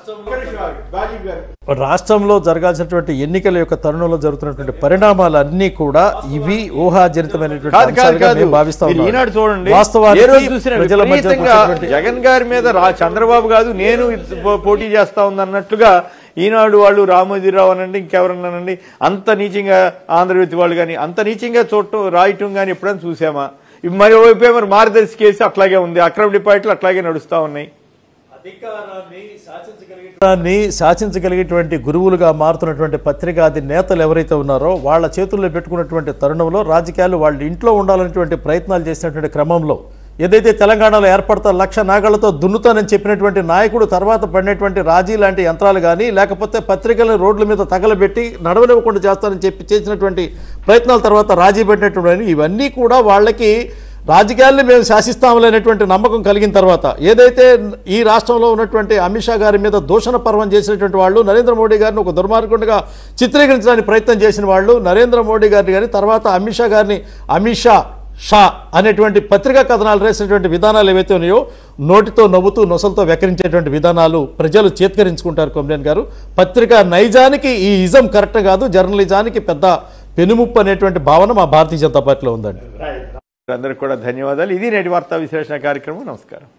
రాష్ట్రంలో జరగాల్సినటువంటి ఎన్నికల యొక్క తరుణంలో జరుగుతున్నటువంటి పరిణామాలన్నీ కూడా ఇవి ఊహాజనితమైనటువంటి కాదు కాదు అంశాలుగా కాదు మేము భావిస్తా మీరు ఉన్నాం. ఈనాడు చూడండి వాస్తవానికి ఏ రోజు చూసినా ప్రజల మధ్య విపరీతంగా వచ్చేటువంటి- జగన్ గారి మీద రా చంద్రబాబు కాదు నేను ఇది పో- పోటీ చేస్తా ఉంది అన్నట్లుగా ఈనాడు వాళ్ళు రామోజీరావు అనండి ఇంకెవరన్నానండి అంత నీచంగా ఆంధ్రజ్యోతి వాళ్ళు కానీ అంత నీచంగా చూడటం రాయటం కానీ ఎప్పుడైనా చూసామా ఇవి మరోవైపు మరి మార్గదర్శి కేసు అట్లాగే ఉంది అక్రమ డిపాజిట్లు అట్లాగే నడుస్తా ఉన్నాయి దాన్ని శాసించగలిగేటువంటి గురువులుగా మారుతున్నటువంటి పత్రికాది నేతలు ఎవరైతే ఉన్నారో వాళ్ళ చేతుల్లో పెట్టుకున్నటువంటి తరుణంలో రాజకీయాలు వాళ్ళ ఇంట్లో ఉండాలనేటువంటి ప్రయత్నాలు చేసినటువంటి క్రమంలో ఏదైతే తెలంగాణలో ఏర్పడతా లక్ష నాగళ్లతో దున్నుతానని చెప్పినటువంటి నాయకుడు తర్వాత పడినటువంటి రాజీ లాంటి యంత్రాలు కానీ లేకపోతే పత్రికలను రోడ్ల మీద తగలబెట్టి నడవనివ్వకుండా చేస్తానని చెప్పి చేసినటువంటి ప్రయత్నాల తర్వాత రాజీ పెట్టినటువంటి ఇవన్నీ కూడా వాళ్ళకి రాజకీయాల్ని మేము శాసిస్తామనేటువంటి నమ్మకం కలిగిన తర్వాత ఏదైతే ఈ రాష్ట్రంలో ఉన్నటువంటి అమిత్ షా గారి మీద దూషణ పర్వం చేసినటువంటి వాళ్ళు నరేంద్ర మోడీ గారిని ఒక దుర్మార్గుడిగా చిత్రీకరించడానికి ప్రయత్నం చేసిన వాళ్ళు నరేంద్ర మోడీ గారిని కానీ తర్వాత అమిత్ షా గారిని అమిత్ షా షా అనేటువంటి పత్రికా కథనాలు రాసినటువంటి విధానాలు ఏవైతే ఉన్నాయో నోటితో నవ్వుతూ నొసలతో వెకరించేటువంటి విధానాలు ప్రజలు చేత్కరించుకుంటారు కొమ్రేన్ గారు పత్రికా నైజానికి ఈ ఇజం కరెక్ట్ కాదు జర్నలిజానికి పెద్ద పెనుముప్పు అనేటువంటి భావన మా భారతీయ జనతా పార్టీలో ఉందండి అందరికి కూడా ధన్యవాదాలు ఇది నేటి వార్తా విశ్లేషణ కార్యక్రమం నమస్కారం